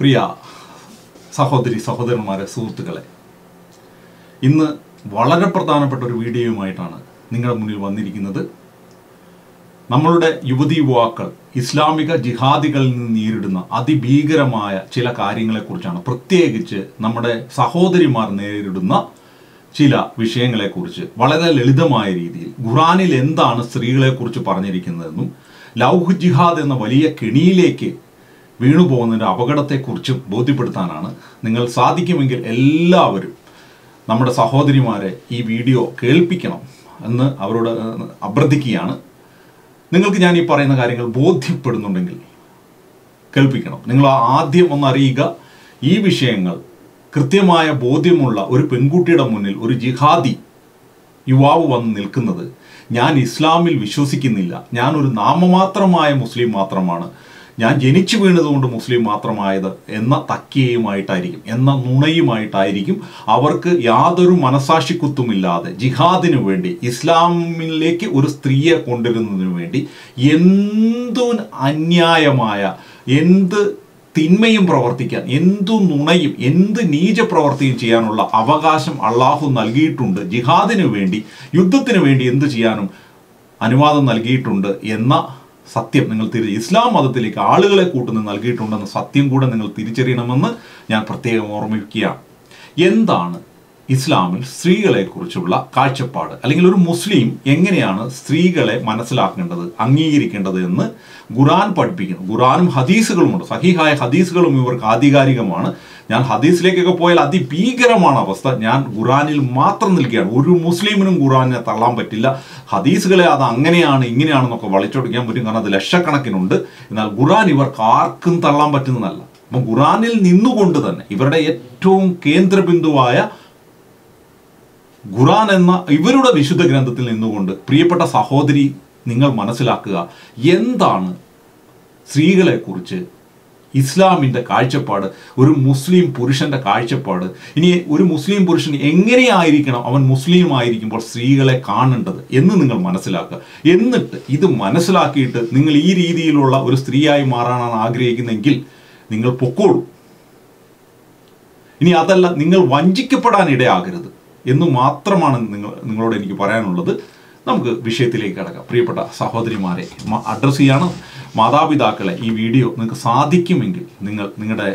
പ്രിയ സഹോദരി സഹോദരന്മാരെ സുഹൃത്തുക്കളെ ഇന്ന് വളരെ പ്രധാനപ്പെട്ട ഒരു വീഡിയോയുമായിട്ടാണ് നിങ്ങളുടെ മുന്നിൽ വന്നിരിക്കുന്നത് നമ്മളുടെ യുവതി യുവാക്കൾ ഇസ്ലാമിക ജിഹാദികളിൽ നിന്ന് നേരിടുന്ന അതിഭീകരമായ ചില കാര്യങ്ങളെക്കുറിച്ചാണ് പ്രത്യേകിച്ച് നമ്മുടെ സഹോദരിമാർ നേരിടുന്ന ചില വിഷയങ്ങളെക്കുറിച്ച് വളരെ ലളിതമായ രീതിയിൽ ഖുറാനിൽ എന്താണ് സ്ത്രീകളെക്കുറിച്ച് പറഞ്ഞിരിക്കുന്നതെന്നും ലൗഹ് ജിഹാദ് എന്ന വലിയ കെണിയിലേക്ക് വീണു പോകുന്നതിൻ്റെ അപകടത്തെക്കുറിച്ചും ബോധ്യപ്പെടുത്താനാണ് നിങ്ങൾ സാധിക്കുമെങ്കിൽ എല്ലാവരും നമ്മുടെ സഹോദരിമാരെ ഈ വീഡിയോ കേൾപ്പിക്കണം എന്ന് അവരോട് ഏഹ്, അഭ്യർത്ഥിക്കുകയാണ് നിങ്ങൾക്ക് ഞാൻ ഈ പറയുന്ന കാര്യങ്ങൾ ബോധ്യപ്പെടുന്നുണ്ടെങ്കിൽ കേൾപ്പിക്കണം നിങ്ങൾ ആദ്യം ഒന്ന് അറിയുക ഈ വിഷയങ്ങൾ കൃത്യമായ ബോധ്യമുള്ള ഒരു പെൺകുട്ടിയുടെ മുന്നിൽ ഒരു ജിഹാദി യുവാവ് വന്ന് നിൽക്കുന്നത് ഞാൻ ഇസ്ലാമിൽ വിശ്വസിക്കുന്നില്ല ഞാൻ ഒരു നാമമാത്രമായ മുസ്ലിം മാത്രമാണ് ഞാൻ ജനിച്ചു വീണതുകൊണ്ട് മുസ്ലിം മാത്രമായത് എന്ന തക്കിയയുമായിട്ടായിരിക്കും എന്ന നുണയുമായിട്ടായിരിക്കും അവർക്ക് യാതൊരു മനസാക്ഷിക്കുത്തുമില്ലാതെ ജിഹാദിനു വേണ്ടി ഇസ്ലാമിലേക്ക് ഒരു സ്ത്രീയെ കൊണ്ടുവരുന്നതിനു വേണ്ടി എന്തു അന്യായമായ എന്ത് തിന്മയും പ്രവർത്തിക്കാൻ എന്തു നുണയും എന്ത് നീച പ്രവർത്തിയും ചെയ്യാനുള്ള അവകാശം അള്ളാഹു നൽകിയിട്ടുണ്ട് ജിഹാദിനു വേണ്ടി യുദ്ധത്തിന് വേണ്ടി എന്ത് ചെയ്യാനും അനുവാദം നൽകിയിട്ടുണ്ട് എന്ന സത്യം നിങ്ങൾ തിരി ഇസ്ലാം മതത്തിലേക്ക് ആളുകളെ കൂട്ടുന്ന നൽകിയിട്ടുണ്ടെന്ന സത്യം കൂടെ നിങ്ങൾ തിരിച്ചറിയണമെന്ന് ഞാൻ പ്രത്യേകം ഓർമ്മിക്കുകയാണ് എന്താണ് ഇസ്ലാമിൽ സ്ത്രീകളെക്കുറിച്ചുള്ള കാഴ്ചപ്പാട് അല്ലെങ്കിൽ ഒരു മുസ്ലിം എങ്ങനെയാണ് സ്ത്രീകളെ മനസ്സിലാക്കേണ്ടത് അംഗീകരിക്കേണ്ടത് എന്ന് ഖുറാൻ പഠിപ്പിക്കുന്നു ഖുറാനും ഹദീസുകളുമുണ്ട് സഹിഹായ ഹദീസുകളും ഇവർക്ക് ആധികാരികമാണ് ഞാൻ ഹദീസിലേക്കൊക്കെ പോയാൽ അതിഭീകരമാണ് അവസ്ഥ ഞാൻ ഖുറാനിൽ മാത്രം നിൽക്കുകയാണ് ഒരു മുസ്ലിമിനും ഖുറാനെ തള്ളാൻ പറ്റില്ല ഹദീസുകളെ അത് അങ്ങനെയാണ് ഇങ്ങനെയാണെന്നൊക്കെ വളച്ചൊടിക്കാൻ പറ്റും കാരണം അത് ലക്ഷക്കണക്കിനുണ്ട് എന്നാൽ ഖുറാൻ ഇവർക്ക് ആർക്കും തള്ളാൻ പറ്റുന്നതല്ല അപ്പം ഖുറാനിൽ നിന്നുകൊണ്ട് തന്നെ ഇവരുടെ ഏറ്റവും കേന്ദ്രബിന്ദുവായ ഖുറാൻ എന്ന ഇവരുടെ വിശുദ്ധ ഗ്രന്ഥത്തിൽ നിന്നുകൊണ്ട് പ്രിയപ്പെട്ട സഹോദരി നിങ്ങൾ മനസ്സിലാക്കുക എന്താണ് സ്ത്രീകളെക്കുറിച്ച് ഇസ്ലാമിൻ്റെ കാഴ്ചപ്പാട് ഒരു മുസ്ലിം പുരുഷന്റെ കാഴ്ചപ്പാട് ഇനി ഒരു മുസ്ലിം പുരുഷൻ എങ്ങനെയായിരിക്കണം അവൻ മുസ്ലിം ആയിരിക്കുമ്പോൾ സ്ത്രീകളെ കാണേണ്ടത് എന്ന് നിങ്ങൾ മനസ്സിലാക്കുക എന്നിട്ട് ഇത് മനസ്സിലാക്കിയിട്ട് നിങ്ങൾ ഈ രീതിയിലുള്ള ഒരു സ്ത്രീയായി മാറാനാണ് ആഗ്രഹിക്കുന്നതെങ്കിൽ നിങ്ങൾ പൊക്കോളൂ ഇനി അതല്ല നിങ്ങൾ വഞ്ചിക്കപ്പെടാൻ ഇടയാകരുത് എന്ന് മാത്രമാണ് നിങ്ങൾ നിങ്ങളോട് എനിക്ക് പറയാനുള്ളത് നമുക്ക് വിഷയത്തിലേക്ക് കിടക്കാം പ്രിയപ്പെട്ട സഹോദരിമാരെ അഡ്രസ്സ് ചെയ്യാണ് മാതാപിതാക്കളെ ഈ വീഡിയോ നിങ്ങൾക്ക് സാധിക്കുമെങ്കിൽ നിങ്ങൾ നിങ്ങളുടെ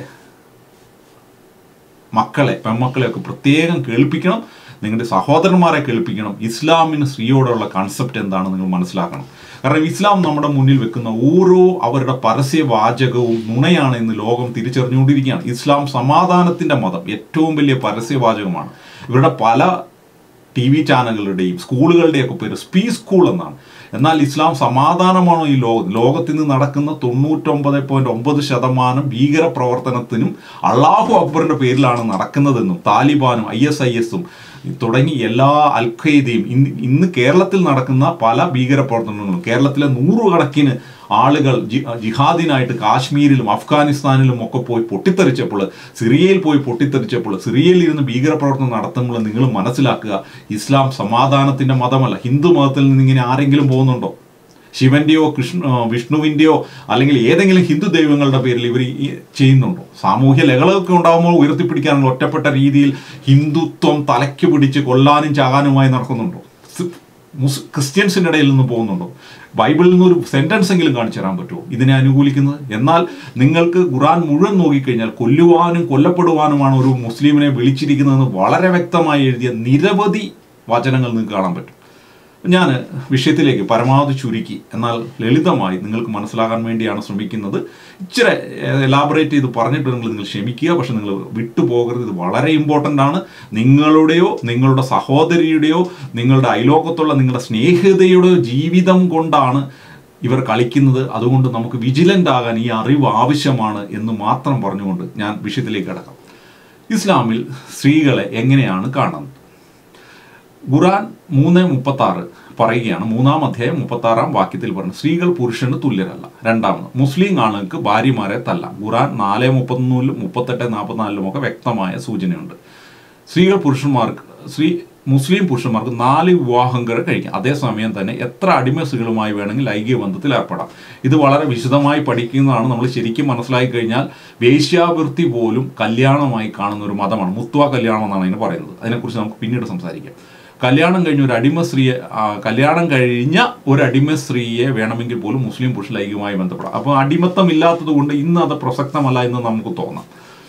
മക്കളെ പെൺമക്കളെയൊക്കെ പ്രത്യേകം കേൾപ്പിക്കണം നിങ്ങളുടെ സഹോദരന്മാരെ കേൾപ്പിക്കണം ഇസ്ലാമിന് സ്ത്രീയോടുള്ള കൺസെപ്റ്റ് എന്താണ് നിങ്ങൾ മനസ്സിലാക്കണം കാരണം ഇസ്ലാം നമ്മുടെ മുന്നിൽ വെക്കുന്ന ഓരോ അവരുടെ പരസ്യവാചകവും നുണയാണ് എന്ന് ലോകം തിരിച്ചറിഞ്ഞുകൊണ്ടിരിക്കുകയാണ് ഇസ്ലാം സമാധാനത്തിന്റെ മതം ഏറ്റവും വലിയ പരസ്യവാചകമാണ് ഇവരുടെ പല ടി വി ചാനലുകളുടെയും സ്കൂളുകളുടെയൊക്കെ പേര് സ്പീ സ്കൂൾ എന്നാണ് എന്നാൽ ഇസ്ലാം സമാധാനമാണോ ഈ ലോകം ലോകത്തിൽ നിന്ന് നടക്കുന്ന തൊണ്ണൂറ്റൊമ്പത് പോയിന്റ് ഒമ്പത് ശതമാനം ഭീകര പ്രവർത്തനത്തിനും അള്ളാഹു അക്ബറിന്റെ പേരിലാണ് നടക്കുന്നതെന്നും താലിബാനും ഐ എസ് ഐ എസും തുടങ്ങി എല്ലാ അൽ ഖയ്ദയും ഇന്ന് ഇന്ന് കേരളത്തിൽ നടക്കുന്ന പല ഭീകര പ്രവർത്തനങ്ങളും കേരളത്തിലെ നൂറുകണക്കിന് ആളുകൾ ജി ജിഹാദിനായിട്ട് കാശ്മീരിലും അഫ്ഗാനിസ്ഥാനിലും ഒക്കെ പോയി പൊട്ടിത്തെറിച്ചപ്പോൾ സിറിയയിൽ പോയി പൊട്ടിത്തെറിച്ചപ്പോൾ സിറിയയിൽ ഇരുന്ന് ഭീകരപ്രവർത്തനം നടത്തുമ്പോൾ നിങ്ങൾ മനസ്സിലാക്കുക ഇസ്ലാം സമാധാനത്തിന്റെ മതമല്ല ഹിന്ദു മതത്തിൽ നിന്ന് ഇങ്ങനെ ആരെങ്കിലും പോകുന്നുണ്ടോ ശിവന്റെയോ കൃഷ്ണ വിഷ്ണുവിന്റെയോ അല്ലെങ്കിൽ ഏതെങ്കിലും ഹിന്ദു ദൈവങ്ങളുടെ പേരിൽ ഇവർ ഈ ചെയ്യുന്നുണ്ടോ സാമൂഹ്യ ലഹളമൊക്കെ ഉണ്ടാകുമ്പോൾ ഉയർത്തിപ്പിടിക്കാനുള്ള ഒറ്റപ്പെട്ട രീതിയിൽ ഹിന്ദുത്വം തലയ്ക്ക് പിടിച്ച് കൊല്ലാനും ചാകാനുമായി നടക്കുന്നുണ്ടോ സ്- മുസ് ക്രിസ്ത്യൻസിൻ്റെ ഇടയിൽ നിന്ന് പോകുന്നുണ്ടോ ബൈബിളിൽ നിന്ന് ഒരു സെന്റൻസ് എങ്കിലും കാണിച്ചു തരാൻ പറ്റുമോ ഇതിനെ അനുകൂലിക്കുന്നത് എന്നാൽ നിങ്ങൾക്ക് ഖുറാൻ മുഴുവൻ നോക്കിക്കഴിഞ്ഞാൽ കൊല്ലുവാനും കൊല്ലപ്പെടുവാനുമാണ് ഒരു മുസ്ലിമിനെ വിളിച്ചിരിക്കുന്നതെന്ന് വളരെ വ്യക്തമായി എഴുതിയ നിരവധി വചനങ്ങൾ നിങ്ങൾക്ക് കാണാൻ പറ്റും ഞാൻ വിഷയത്തിലേക്ക് പരമാവധി ചുരുക്കി എന്നാൽ ലളിതമായി നിങ്ങൾക്ക് മനസ്സിലാകാൻ വേണ്ടിയാണ് ശ്രമിക്കുന്നത് ഇച്ചിരി എലാബറേറ്റ് ചെയ്ത് പറഞ്ഞിട്ടുണ്ടെങ്കിൽ നിങ്ങൾ ക്ഷമിക്കുക പക്ഷെ നിങ്ങൾ വിട്ടുപോകരുത് ഇത് വളരെ ഇമ്പോർട്ടൻ്റ് ആണ് നിങ്ങളുടെയോ നിങ്ങളുടെ സഹോദരിയുടെയോ നിങ്ങളുടെ അയലോക്കത്തുള്ള നിങ്ങളുടെ സ്നേഹിതയുടെയോ ജീവിതം കൊണ്ടാണ് ഇവർ കളിക്കുന്നത് അതുകൊണ്ട് നമുക്ക് വിജിലൻ്റ് ആകാൻ ഈ അറിവ് ആവശ്യമാണ് എന്ന് മാത്രം പറഞ്ഞുകൊണ്ട് ഞാൻ വിഷയത്തിലേക്ക് കിടക്കാം ഇസ്ലാമിൽ സ്ത്രീകളെ എങ്ങനെയാണ് കാണുന്നത് ഖുറാൻ മൂന്ന് മുപ്പത്തി ആറ് പറയുകയാണ് മൂന്നാം അധ്യായം മുപ്പത്തി ആറാം വാക്യത്തിൽ പറഞ്ഞു സ്ത്രീകൾ പുരുഷന് തുല്യരല്ല രണ്ടാമത് മുസ്ലിം ആളുകൾക്ക് ഭാര്യമാരെ തല്ലാം ഖുറാൻ നാല് മുപ്പത്തൊന്നിലും മുപ്പത്തെട്ട് നാൽപ്പത്തിനാലിലും ഒക്കെ വ്യക്തമായ സൂചനയുണ്ട് സ്ത്രീകൾ പുരുഷന്മാർക്ക് സ്ത്രീ മുസ്ലിം പുരുഷന്മാർക്ക് നാല് വിവാഹം വരെ കഴിക്കാം അതേസമയം തന്നെ എത്ര അടിമ സ്ത്രീകളുമായി വേണമെങ്കിൽ ലൈംഗിക ബന്ധത്തിൽ ഏർപ്പെടാം ഇത് വളരെ വിശദമായി പഠിക്കുന്നതാണ് നമ്മൾ ശരിക്കും മനസ്സിലാക്കി കഴിഞ്ഞാൽ വേശ്യാവൃത്തി പോലും കല്യാണമായി കാണുന്ന ഒരു മതമാണ് മുത്വ കല്യാണം എന്നാണ് അതിന് പറയുന്നത് അതിനെക്കുറിച്ച് നമുക്ക് പിന്നീട് സംസാരിക്കാം കല്യാണം കഴിഞ്ഞ ഒരു അടിമ സ്ത്രീയെ ആ, കല്യാണം കഴിഞ്ഞ ഒരു അടിമ സ്ത്രീയെ വേണമെങ്കിൽ പോലും മുസ്ലിം പുരുഷ ലൈംഗികമായി ബന്ധപ്പെടാം അപ്പോൾ അടിമത്തം ഇല്ലാത്തത് കൊണ്ട് ഇന്ന് അത് പ്രസക്തമല്ല എന്ന് നമുക്ക് തോന്നാം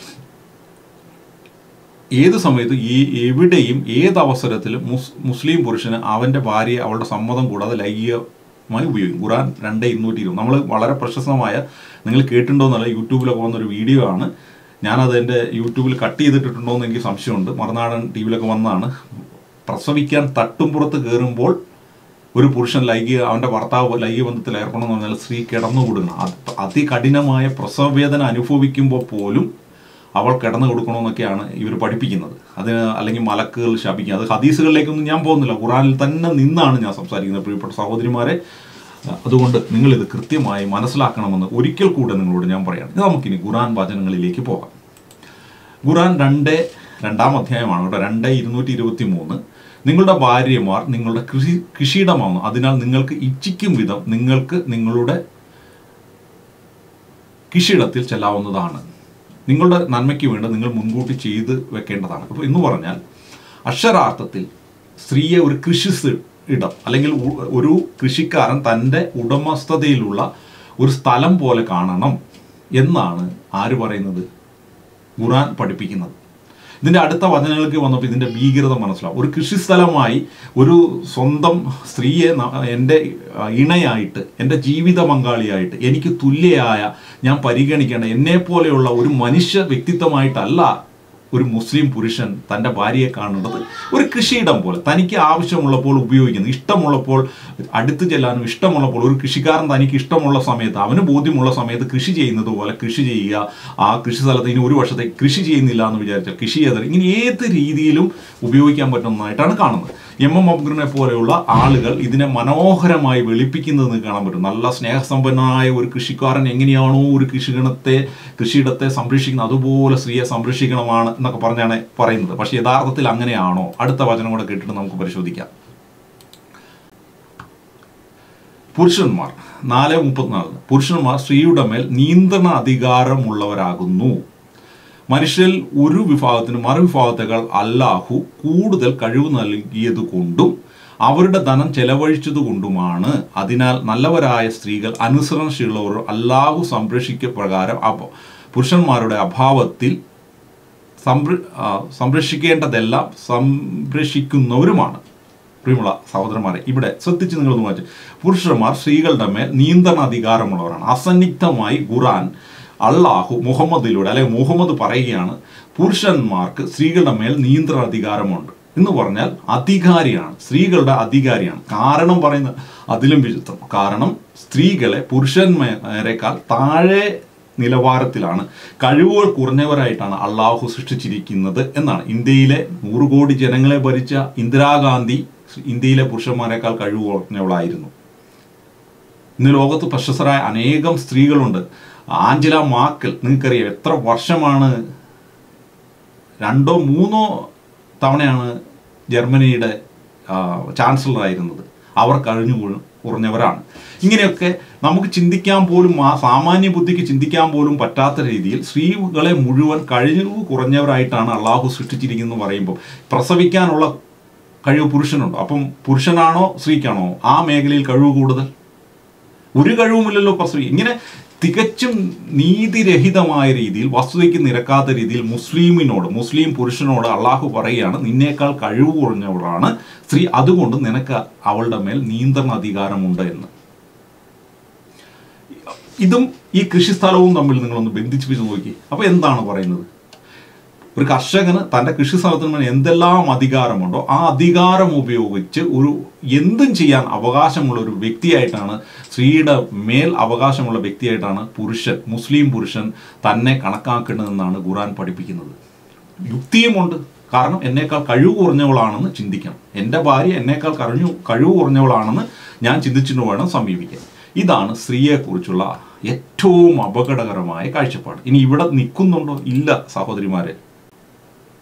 ഏത് സമയത്ത് ഈ എവിടെയും ഏത് അവസരത്തിലും മുസ് മുസ്ലിം പുരുഷന് അവൻ്റെ ഭാര്യയെ അവളുടെ സമ്മതം കൂടാതെ ലൈംഗികമായി ഉപയോഗിക്കും ഖുറാൻ രണ്ട് ഇരുന്നൂറ്റി ഇരുപത് നമ്മൾ വളരെ പ്രശസ്തമായ നിങ്ങൾ കേട്ടിട്ടുണ്ടോ എന്നല്ല യൂട്യൂബിലൊക്കെ വന്നൊരു വീഡിയോ ആണ് ഞാനത് എൻ്റെ യൂട്യൂബിൽ കട്ട് ചെയ്തിട്ടുണ്ടോ എന്ന് എനിക്ക് സംശയമുണ്ട് മറുനാടൻ ടി വിയിലൊക്കെ വന്നതാണ് പ്രസവിക്കാൻ തട്ടുംപുറത്ത് കയറുമ്പോൾ ഒരു പുരുഷൻ ലൈംഗിക അവൻ്റെ ഭർത്താവ് ലൈംഗിക ബന്ധത്തിൽ ഏർപ്പെടണമെന്ന് പറഞ്ഞാൽ സ്ത്രീ കിടന്നുകൂടുന്നു അത് അതികഠിനമായ പ്രസവവേദന അനുഭവിക്കുമ്പോൾ പോലും അവൾ കിടന്നു കൊടുക്കണമെന്നൊക്കെയാണ് ഇവർ പഠിപ്പിക്കുന്നത് അതിന് അല്ലെങ്കിൽ മലക്കുകൾ ശപിക്കുക അത് ഹദീസുകളിലേക്കൊന്നും ഞാൻ പോകുന്നില്ല ഖുറാനിൽ തന്നെ നിന്നാണ് ഞാൻ സംസാരിക്കുന്നത് പ്രിയപ്പെട്ട സഹോദരിമാരെ അതുകൊണ്ട് നിങ്ങളിത് കൃത്യമായി മനസ്സിലാക്കണമെന്ന് ഒരിക്കൽ കൂടെ നിങ്ങളോട് ഞാൻ പറയാണ് ഇത് നമുക്കിനി ഖുറാൻ വചനങ്ങളിലേക്ക് പോകാം ഖുറാൻ രണ്ട് രണ്ടാം അധ്യായമാണ് കേട്ടോ രണ്ട് ഇരുന്നൂറ്റി ഇരുപത്തി മൂന്ന് നിങ്ങളുടെ ഭാര്യമാർ നിങ്ങളുടെ കൃഷി കൃഷിയിടമാവുന്നു അതിനാൽ നിങ്ങൾക്ക് ഇച്ഛിക്കും വിധം നിങ്ങൾക്ക് നിങ്ങളുടെ കൃഷിയിടത്തിൽ ചെല്ലാവുന്നതാണ് നിങ്ങളുടെ നന്മയ്ക്ക് വേണ്ടി നിങ്ങൾ മുൻകൂട്ടി ചെയ്ത് വെക്കേണ്ടതാണ് അപ്പോൾ എന്ന് പറഞ്ഞാൽ അക്ഷരാർത്ഥത്തിൽ സ്ത്രീയെ ഒരു കൃഷി സ് ഇടം അല്ലെങ്കിൽ ഉ- ഒരു കൃഷിക്കാരൻ തൻ്റെ ഉടമസ്ഥതയിലുള്ള ഒരു സ്ഥലം പോലെ കാണണം എന്നാണ് ആര് പറയുന്നത് ഖുറാൻ പഠിപ്പിക്കുന്നത് ഇതിൻ്റെ അടുത്ത വചനങ്ങൾക്ക് വന്നപ്പോൾ ഇതിൻ്റെ ഭീകരത മനസ്സിലാവും ഒരു കൃഷിസ്ഥലമായി ഒരു സ്വന്തം സ്ത്രീയെ ന- എൻ്റെ ആ, ഇണയായിട്ട് എൻ്റെ ജീവിത പങ്കാളിയായിട്ട് എനിക്ക് തുല്യയായ ഞാൻ പരിഗണിക്കേണ്ട എന്നെ പോലെയുള്ള ഒരു മനുഷ്യ വ്യക്തിത്വമായിട്ടല്ല ഒരു മുസ്ലിം പുരുഷൻ തൻ്റെ ഭാര്യയെ കാണേണ്ടത് ഒരു കൃഷിയിടം പോലെ തനിക്ക് ആവശ്യമുള്ളപ്പോൾ ഉപയോഗിക്കുന്നു ഇഷ്ടമുള്ളപ്പോൾ അടുത്ത് ചെല്ലാനും ഇഷ്ടമുള്ളപ്പോൾ ഒരു കൃഷിക്കാരൻ തനിക്ക് ഇഷ്ടമുള്ള സമയത്ത് അവന് ബോധ്യമുള്ള സമയത്ത് കൃഷി ചെയ്യുന്നത് പോലെ കൃഷി ചെയ്യുക ആ കൃഷി സ്ഥലത്ത് ഇനി ഒരു വർഷത്തേക്ക് കൃഷി ചെയ്യുന്നില്ല എന്ന് വിചാരിച്ചാൽ കൃഷി ചെയ്ത് ഇങ്ങനെ ഏത് രീതിയിലും ഉപയോഗിക്കാൻ പറ്റുന്നതായിട്ടാണ് കാണുന്നത് എം എം അബ്ഗറിനെ പോലെയുള്ള ആളുകൾ ഇതിനെ മനോഹരമായി വെളുപ്പിക്കുന്നത് നിങ്ങൾക്ക് കാണാൻ പറ്റും നല്ല സ്നേഹസമ്പന്നനായ ഒരു കൃഷിക്കാരൻ എങ്ങനെയാണോ ഒരു കൃഷിഗണത്തെ കൃഷിയിടത്തെ സംരക്ഷിക്കുന്നത് അതുപോലെ സ്ത്രീയെ സംരക്ഷിക്കണമാണ് എന്നൊക്കെ പറഞ്ഞാണ് പറയുന്നത് പക്ഷെ യഥാർത്ഥത്തിൽ അങ്ങനെയാണോ അടുത്ത വചനം കൂടെ കേട്ടിട്ട് നമുക്ക് പരിശോധിക്കാം പുരുഷന്മാർ നാല് മുപ്പത്തിനാല് പുരുഷന്മാർ സ്ത്രീയുടെ മേൽ നിയന്ത്രണ അധികാരമുള്ളവരാകുന്നു മനുഷ്യരിൽ ഒരു വിഭാഗത്തിന് മറുവിഭാഗത്തേക്കാൾ അല്ലാഹു കൂടുതൽ കഴിവ് നൽകിയത് കൊണ്ടും അവരുടെ ധനം ചെലവഴിച്ചത് കൊണ്ടുമാണ് അതിനാൽ നല്ലവരായ സ്ത്രീകൾ അനുസരണശീലവർ അല്ലാഹു സംരക്ഷിക്ക പ്രകാരം അപ- പുരുഷന്മാരുടെ അഭാവത്തിൽ സംര ആ, സംരക്ഷിക്കേണ്ടതെല്ലാം സംരക്ഷിക്കുന്നവരുമാണ് പ്രിയമുള്ള സഹോദരന്മാരെ ഇവിടെ ശ്രദ്ധിച്ച് നിങ്ങളൊന്ന് വായിച്ചു പുരുഷന്മാർ സ്ത്രീകളുടെ മേൽ നിയന്ത്രണ അധികാരമുള്ളവരാണ് അസന്നിഗ്ധമായി ഖുറാൻ അള്ളാഹു മുഹമ്മദിലൂടെ അല്ലെങ്കിൽ മുഹമ്മദ് പറയുകയാണ് പുരുഷന്മാർക്ക് സ്ത്രീകളുടെ മേൽ നിയന്ത്രണ അധികാരമുണ്ട് എന്ന് പറഞ്ഞാൽ അധികാരിയാണ് സ്ത്രീകളുടെ അധികാരിയാണ് കാരണം പറയുന്ന അതിലും വിചിത്രം കാരണം സ്ത്രീകളെ പുരുഷന്മാരെക്കാൾ താഴെ നിലവാരത്തിലാണ് കഴിവുകൾ കുറഞ്ഞവരായിട്ടാണ് അള്ളാഹു സൃഷ്ടിച്ചിരിക്കുന്നത് എന്നാണ് ഇന്ത്യയിലെ നൂറ് കോടി ജനങ്ങളെ ഭരിച്ച ഇന്ദിരാഗാന്ധി ഇന്ത്യയിലെ പുരുഷന്മാരെക്കാൾ കഴിവ് കുറഞ്ഞവളായിരുന്നു ഇന്ന് ലോകത്ത് പ്രശസ്തരായ അനേകം സ്ത്രീകളുണ്ട് ആഞ്ചല മാക്കൽ നിങ്ങൾക്കറിയാം എത്ര വർഷമാണ് രണ്ടോ മൂന്നോ തവണയാണ് ജർമ്മനിയുടെ ചാൻസലർ ആയിരുന്നത് അവർ കഴിഞ്ഞു കു- കുറഞ്ഞവരാണ് ഇങ്ങനെയൊക്കെ നമുക്ക് ചിന്തിക്കാൻ പോലും ആ സാമാന്യ ബുദ്ധിക്ക് ചിന്തിക്കാൻ പോലും പറ്റാത്ത രീതിയിൽ സ്ത്രീകളെ മുഴുവൻ കഴിവ് കുറഞ്ഞവരായിട്ടാണ് അള്ളാഹു സൃഷ്ടിച്ചിരിക്കുന്നത് എന്ന് പറയുമ്പോൾ പ്രസവിക്കാനുള്ള കഴിവ് പുരുഷനുണ്ടോ അപ്പം പുരുഷനാണോ സ്ത്രീക്കാണോ ആ മേഖലയിൽ കഴിവ് കൂടുതൽ ഒരു കഴിവുമില്ലല്ലോ പ്രസവി ഇങ്ങനെ തികച്ചും നീതിരഹിതമായ രീതിയിൽ വസ്തുതയ്ക്ക് നിരക്കാത്ത രീതിയിൽ മുസ്ലിമിനോട് മുസ്ലിം പുരുഷനോട് അള്ളാഹു പറയുകയാണ് നിന്നേക്കാൾ കഴിവ് കുറഞ്ഞവളാണ് സ്ത്രീ അതുകൊണ്ട് നിനക്ക് അവളുടെ മേൽ നിയന്ത്രണ അധികാരമുണ്ട് എന്ന് ഇതും ഈ കൃഷിസ്ഥലവും തമ്മിൽ നിങ്ങളൊന്ന് ബന്ധിച്ച് വെച്ച് നോക്കി അപ്പോൾ എന്താണ് പറയുന്നത് ഒരു കർഷകന് തൻ്റെ കൃഷി സ്ഥലത്തിന് മേൽ എന്തെല്ലാം അധികാരമുണ്ടോ ആ അധികാരം ഉപയോഗിച്ച് ഒരു എന്തും ചെയ്യാൻ അവകാശമുള്ള ഒരു വ്യക്തിയായിട്ടാണ് സ്ത്രീയുടെ മേൽ അവകാശമുള്ള വ്യക്തിയായിട്ടാണ് പുരുഷൻ മുസ്ലിം പുരുഷൻ തന്നെ കണക്കാക്കേണ്ടതെന്നാണ് ഖുറാൻ പഠിപ്പിക്കുന്നത് യുക്തിയുമുണ്ട് കാരണം എന്നേക്കാൾ കഴിവ് കുറഞ്ഞവളാണെന്ന് ചിന്തിക്കണം എൻ്റെ ഭാര്യ എന്നേക്കാൾ കഴിഞ്ഞു കഴിവ് കുറഞ്ഞവളാണെന്ന് ഞാൻ ചിന്തിച്ചിട്ട് വേണം സമീപിക്കാൻ ഇതാണ് സ്ത്രീയെക്കുറിച്ചുള്ള ഏറ്റവും അപകടകരമായ കാഴ്ചപ്പാട് ഇനി ഇവിടെ നിൽക്കുന്നുണ്ടോ ഇല്ല സഹോദരിമാരെ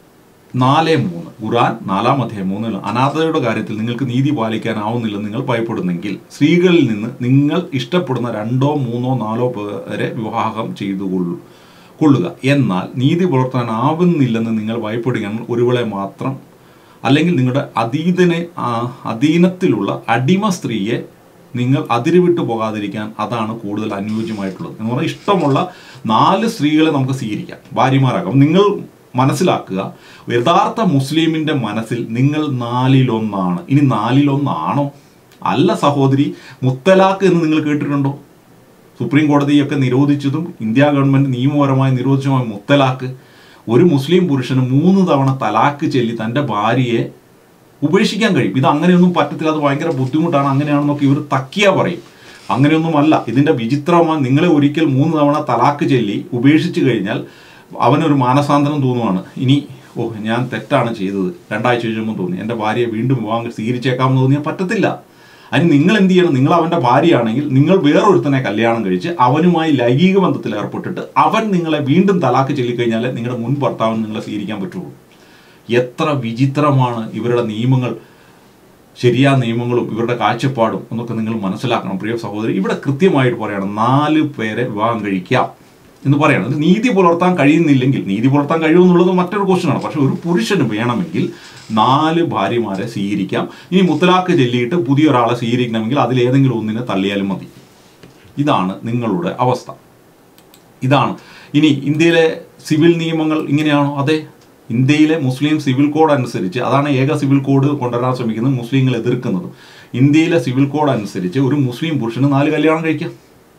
നാല് മൂന്ന് ഖുറാൻ നാലാം അധ്യായം മൂന്നിൽ അനാഥയുടെ കാര്യത്തിൽ നിങ്ങൾക്ക് നീതി പാലിക്കാനാവുന്നില്ലെന്ന് നിങ്ങൾ ഭയപ്പെടുന്നെങ്കിൽ സ്ത്രീകളിൽ നിന്ന് നിങ്ങൾ ഇഷ്ടപ്പെടുന്ന രണ്ടോ മൂന്നോ നാലോ പേരെ വിവാഹം ചെയ്തു കൊള്ളു കൊള്ളുക എന്നാൽ നീതി പുലർത്താനാവുന്നില്ലെന്ന് നിങ്ങൾ ഭയപ്പെടുകയാണെങ്കിൽ ഒരുവളെ മാത്രം അല്ലെങ്കിൽ നിങ്ങളുടെ അതീതനെ ആ, അധീനത്തിലുള്ള അടിമ സ്ത്രീയെ നിങ്ങൾ അതിരുവിട്ട് പോകാതിരിക്കാൻ അതാണ് കൂടുതൽ അനുയോജ്യമായിട്ടുള്ളത് എന്ന് പറഞ്ഞാൽ ഇഷ്ടമുള്ള നാല് സ്ത്രീകളെ നമുക്ക് സ്വീകരിക്കാം ഭാര്യമാരാകാം നിങ്ങൾ മനസ്സിലാക്കുക യഥാർത്ഥ മുസ്ലിമിന്റെ മനസ്സിൽ നിങ്ങൾ നാലിലൊന്നാണ് ഇനി നാലിലൊന്നാണോ അല്ല സഹോദരി മുത്തലാഖ് എന്ന് നിങ്ങൾ കേട്ടിട്ടുണ്ടോ സുപ്രീം കോടതിയൊക്കെ നിരോധിച്ചതും ഇന്ത്യ ഗവൺമെന്റ് നിയമപരമായി നിരോധിച്ചതുമായ മുത്തലാഖ് ഒരു മുസ്ലിം പുരുഷന് മൂന്ന് തവണ തലാക്ക് ചൊല്ലി തൻ്റെ ഭാര്യയെ ഉപേക്ഷിക്കാൻ കഴിയും ഇത് അങ്ങനെയൊന്നും പറ്റത്തില്ല അത് ഭയങ്കര ബുദ്ധിമുട്ടാണ് അങ്ങനെയാണെന്നൊക്കെ ഇവർ തക്കിയാ പറയും അങ്ങനെയൊന്നുമല്ല ഇതിന്റെ വിചിത്രമാണ് നിങ്ങളെ ഒരിക്കൽ മൂന്ന് തവണ തലാക്ക് ചൊല്ലി ഉപേക്ഷിച്ചു കഴിഞ്ഞാൽ അവനൊരു മാനസാന്തരം തോന്നുവാണ് ഇനി ഓ ഞാൻ തെറ്റാണ് ചെയ്തത് രണ്ടാഴ്ച കഴിയുമ്പോൾ തോന്നി എൻ്റെ ഭാര്യയെ വീണ്ടും വിവാഹം സ്വീകരിച്ചേക്കാമെന്ന് തോന്നിയാൽ പറ്റത്തില്ല അതിന് നിങ്ങൾ എന്ത് ചെയ്യണം നിങ്ങൾ അവൻ്റെ ഭാര്യയാണെങ്കിൽ നിങ്ങൾ വേറൊരുത്തനെ കല്യാണം കഴിച്ച് അവനുമായി ലൈംഗിക ബന്ധത്തിൽ ഏർപ്പെട്ടിട്ട് അവൻ നിങ്ങളെ വീണ്ടും തലാക്ക് ചൊല്ലിക്കഴിഞ്ഞാലേ നിങ്ങളുടെ മുൻ ഭർത്താവിന് നിങ്ങളെ സ്വീകരിക്കാൻ പറ്റുള്ളൂ എത്ര വിചിത്രമാണ് ഇവരുടെ നിയമങ്ങൾ ശരിയായ നിയമങ്ങളും ഇവരുടെ കാഴ്ചപ്പാടും എന്നൊക്കെ നിങ്ങൾ മനസ്സിലാക്കണം പ്രിയ സഹോദരി ഇവിടെ കൃത്യമായിട്ട് പറയണം നാല് പേരെ വിവാഹം കഴിക്കാം എന്ന് പറയണം ഇത് നീതി പുലർത്താൻ കഴിയുന്നില്ലെങ്കിൽ നീതി പുലർത്താൻ കഴിയുമെന്നുള്ളത് മറ്റൊരു ക്വസ്റ്റ്യനാണ് പക്ഷെ ഒരു പുരുഷന് വേണമെങ്കിൽ നാല് ഭാര്യമാരെ സ്വീകരിക്കാം ഇനി മുത്തലാക്ക് ചൊല്ലിയിട്ട് പുതിയൊരാളെ സ്വീകരിക്കണമെങ്കിൽ അതിലേതെങ്കിലും ഒന്നിനെ തള്ളിയാലും മതി ഇതാണ് നിങ്ങളുടെ അവസ്ഥ ഇതാണ് ഇനി ഇന്ത്യയിലെ സിവിൽ നിയമങ്ങൾ ഇങ്ങനെയാണോ അതെ ഇന്ത്യയിലെ മുസ്ലിം സിവിൽ കോഡ് അനുസരിച്ച് അതാണ് ഏക സിവിൽ കോഡ് കൊണ്ടുവരാൻ ശ്രമിക്കുന്നത് മുസ്ലിങ്ങൾ എതിർക്കുന്നതും ഇന്ത്യയിലെ സിവിൽ കോഡ് അനുസരിച്ച് ഒരു മുസ്ലിം പുരുഷന് നാല് കല്യാണം കഴിക്കാം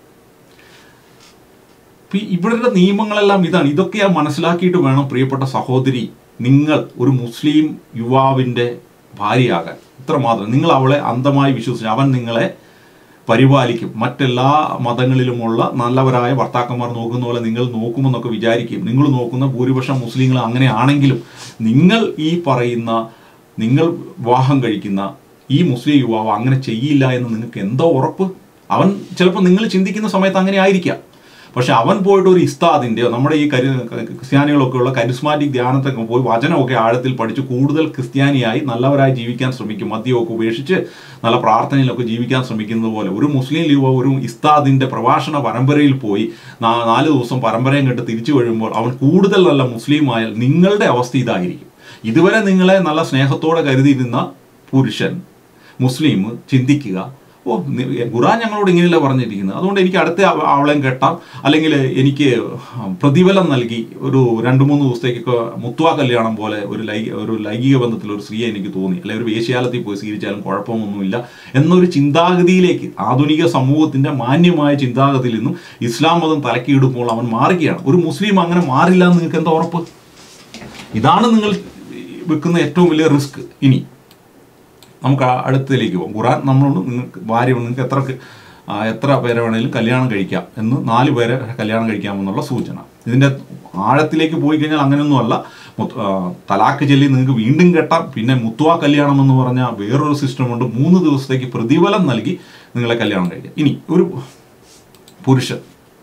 ഇപ്പൊ ഇവരുടെ നിയമങ്ങളെല്ലാം ഇതാണ് ഇതൊക്കെ മനസ്സിലാക്കിയിട്ട് വേണം പ്രിയപ്പെട്ട സഹോദരി നിങ്ങൾ ഒരു മുസ്ലിം യുവാവിൻ്റെ ഭാര്യയാകാൻ ഇത്രമാത്രം നിങ്ങൾ അവളെ അന്ധമായി വിശ്വസിച്ച് അവൻ നിങ്ങളെ പരിപാലിക്കും മറ്റെല്ലാ മതങ്ങളിലുമുള്ള നല്ലവരായ ഭർത്താക്കന്മാർ നോക്കുന്ന പോലെ നിങ്ങൾ നോക്കുമെന്നൊക്കെ വിചാരിക്കും നിങ്ങൾ നോക്കുന്ന ഭൂരിപക്ഷം മുസ്ലിങ്ങൾ അങ്ങനെയാണെങ്കിലും നിങ്ങൾ ഈ പറയുന്ന നിങ്ങൾ വിവാഹം കഴിക്കുന്ന ഈ മുസ്ലിം യുവാവ് അങ്ങനെ ചെയ്യില്ല എന്ന് നിങ്ങൾക്ക് എന്തോ ഉറപ്പ് അവൻ ചിലപ്പോൾ നിങ്ങൾ ചിന്തിക്കുന്ന സമയത്ത് അങ്ങനെ ആയിരിക്കാം പക്ഷെ അവൻ പോയിട്ട് ഒരു ഇസ്താദിന്റെ നമ്മുടെ ഈ കരി ക്രിസ്ത്യാനികളൊക്കെ ഉള്ള കരിസ്മാറ്റിക് ധ്യാനത്തൊക്കെ പോയി വചനമൊക്കെ ആഴത്തിൽ പഠിച്ച് കൂടുതൽ ക്രിസ്ത്യാനിയായി നല്ലവരായി ജീവിക്കാൻ ശ്രമിക്കും മദ്യമൊക്കെ ഉപേക്ഷിച്ച് നല്ല പ്രാർത്ഥനയിലൊക്കെ ജീവിക്കാൻ ശ്രമിക്കുന്നത് പോലെ ഒരു മുസ്ലിം യുവ ഒരു ഇസ്താദിന്റെ പ്രഭാഷണ പരമ്പരയിൽ പോയി നാ- നാല് ദിവസം പരമ്പരയും കണ്ട് തിരിച്ചു കഴിയുമ്പോൾ അവൻ കൂടുതൽ നല്ല മുസ്ലിം ആയാൽ നിങ്ങളുടെ അവസ്ഥ ഇതായിരിക്കും ഇതുവരെ നിങ്ങളെ നല്ല സ്നേഹത്തോടെ കരുതിയിരുന്ന പുരുഷൻ മുസ്ലിം ചിന്തിക്കുക ഓ നി- ഖുറാൻ ഞങ്ങളോട് ഇങ്ങനെയല്ല പറഞ്ഞിരിക്കുന്നത് അതുകൊണ്ട് എനിക്ക് അടുത്ത അവ- അവളെയും കെട്ടാം അല്ലെങ്കിൽ എനിക്ക് പ്രതിഫലം നൽകി ഒരു രണ്ട് മൂന്ന് ദിവസത്തേക്കൊക്കെ മുത്വ കല്യാണം പോലെ ഒരു ലൈ ഒരു ലൈംഗിക ബന്ധത്തിൽ ഒരു സ്ത്രീയെ എനിക്ക് തോന്നി അല്ലെങ്കിൽ ഒരു വേശ്യാലത്തിൽ പോയി സ്വീകരിച്ചാലും കുഴപ്പമൊന്നുമില്ല എന്നൊരു ചിന്താഗതിയിലേക്ക് ആധുനിക സമൂഹത്തിന്റെ മാന്യമായ ചിന്താഗതിയിൽ നിന്നും ഇസ്ലാം മതം തലക്കിയിടുമ്പോൾ അവൻ മാറുകയാണ് ഒരു മുസ്ലിം അങ്ങനെ മാറില്ല എന്ന് നിങ്ങൾക്ക് എന്താ ഉറപ്പ് ഇതാണ് നിങ്ങൾ വെക്കുന്ന ഏറ്റവും വലിയ റിസ്ക് ഇനി നമുക്ക് ആ അടുത്തതിലേക്ക് പോകും ഖുറാൻ നമ്മളോട് നിങ്ങൾക്ക് ഭാര്യ നിങ്ങൾക്ക് എത്ര ക- ആ, എത്ര പേരെ വേണമെങ്കിലും കല്യാണം കഴിക്കാം എന്ന് നാല് പേരെ കല്യാണം കഴിക്കാമെന്നുള്ള സൂചന ഇതിൻ്റെ ആഴത്തിലേക്ക് പോയി കഴിഞ്ഞാൽ അങ്ങനെയൊന്നുമല്ല മുത്ത്- ആ, തലാക്ക് ചൊല്ലി നിങ്ങൾക്ക് വീണ്ടും കെട്ടാം പിന്നെ മുത്തുവ കല്യാണം എന്ന് പറഞ്ഞ വേറൊരു സിസ്റ്റമുണ്ട് മൂന്ന് ദിവസത്തേക്ക് പ്രതിഫലം നൽകി നിങ്ങളെ കല്യാണം കഴിക്കാം ഇനി ഒരു പുരുഷൻ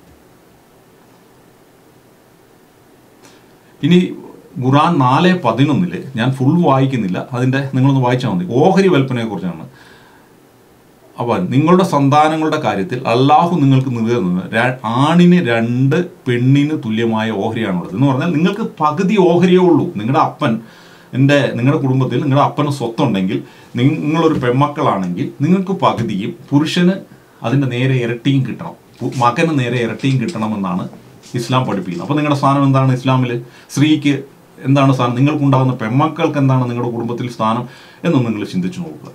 ഇനി ഖുറാൻ നാല് പതിനൊന്നില് ഞാൻ ഫുൾ വായിക്കുന്നില്ല അതിൻ്റെ നിങ്ങളൊന്ന് വായിച്ചാൽ മതി ഓഹരി വിൽപ്പനയെ കുറിച്ചാണ് അവൻ നിങ്ങളുടെ സന്താനങ്ങളുടെ കാര്യത്തിൽ അള്ളാഹു നിങ്ങൾക്ക് നിലനിന്ന് ആണിന് രണ്ട് പെണ്ണിന് തുല്യമായ ഓഹരിയാണുള്ളത് എന്ന് പറഞ്ഞാൽ നിങ്ങൾക്ക് പകുതി ഓഹരിയേ ഉള്ളൂ നിങ്ങളുടെ അപ്പൻ എൻ്റെ നിങ്ങളുടെ കുടുംബത്തിൽ നിങ്ങളുടെ അപ്പന് സ്വത്തുണ്ടെങ്കിൽ നിങ്ങളൊരു പെൺമക്കളാണെങ്കിൽ നിങ്ങൾക്ക് പകുതിയും പുരുഷന് അതിൻ്റെ നേരെ ഇരട്ടിയും കിട്ടണം പു- മകന് നേരെ ഇരട്ടിയും കിട്ടണമെന്നാണ് ഇസ്ലാം പഠിപ്പിക്കുന്നത് അപ്പോൾ നിങ്ങളുടെ സ്ഥാനം എന്താണ് ഇസ്ലാമിൽ സ്ത്രീക്ക് എന്താണ് സ്ഥാനം നിങ്ങൾക്കുണ്ടാകുന്ന പെൺമക്കൾക്ക് എന്താണ് നിങ്ങളുടെ കുടുംബത്തിൽ സ്ഥാനം എന്നൊന്ന് നിങ്ങൾ ചിന്തിച്ചു നോക്കുക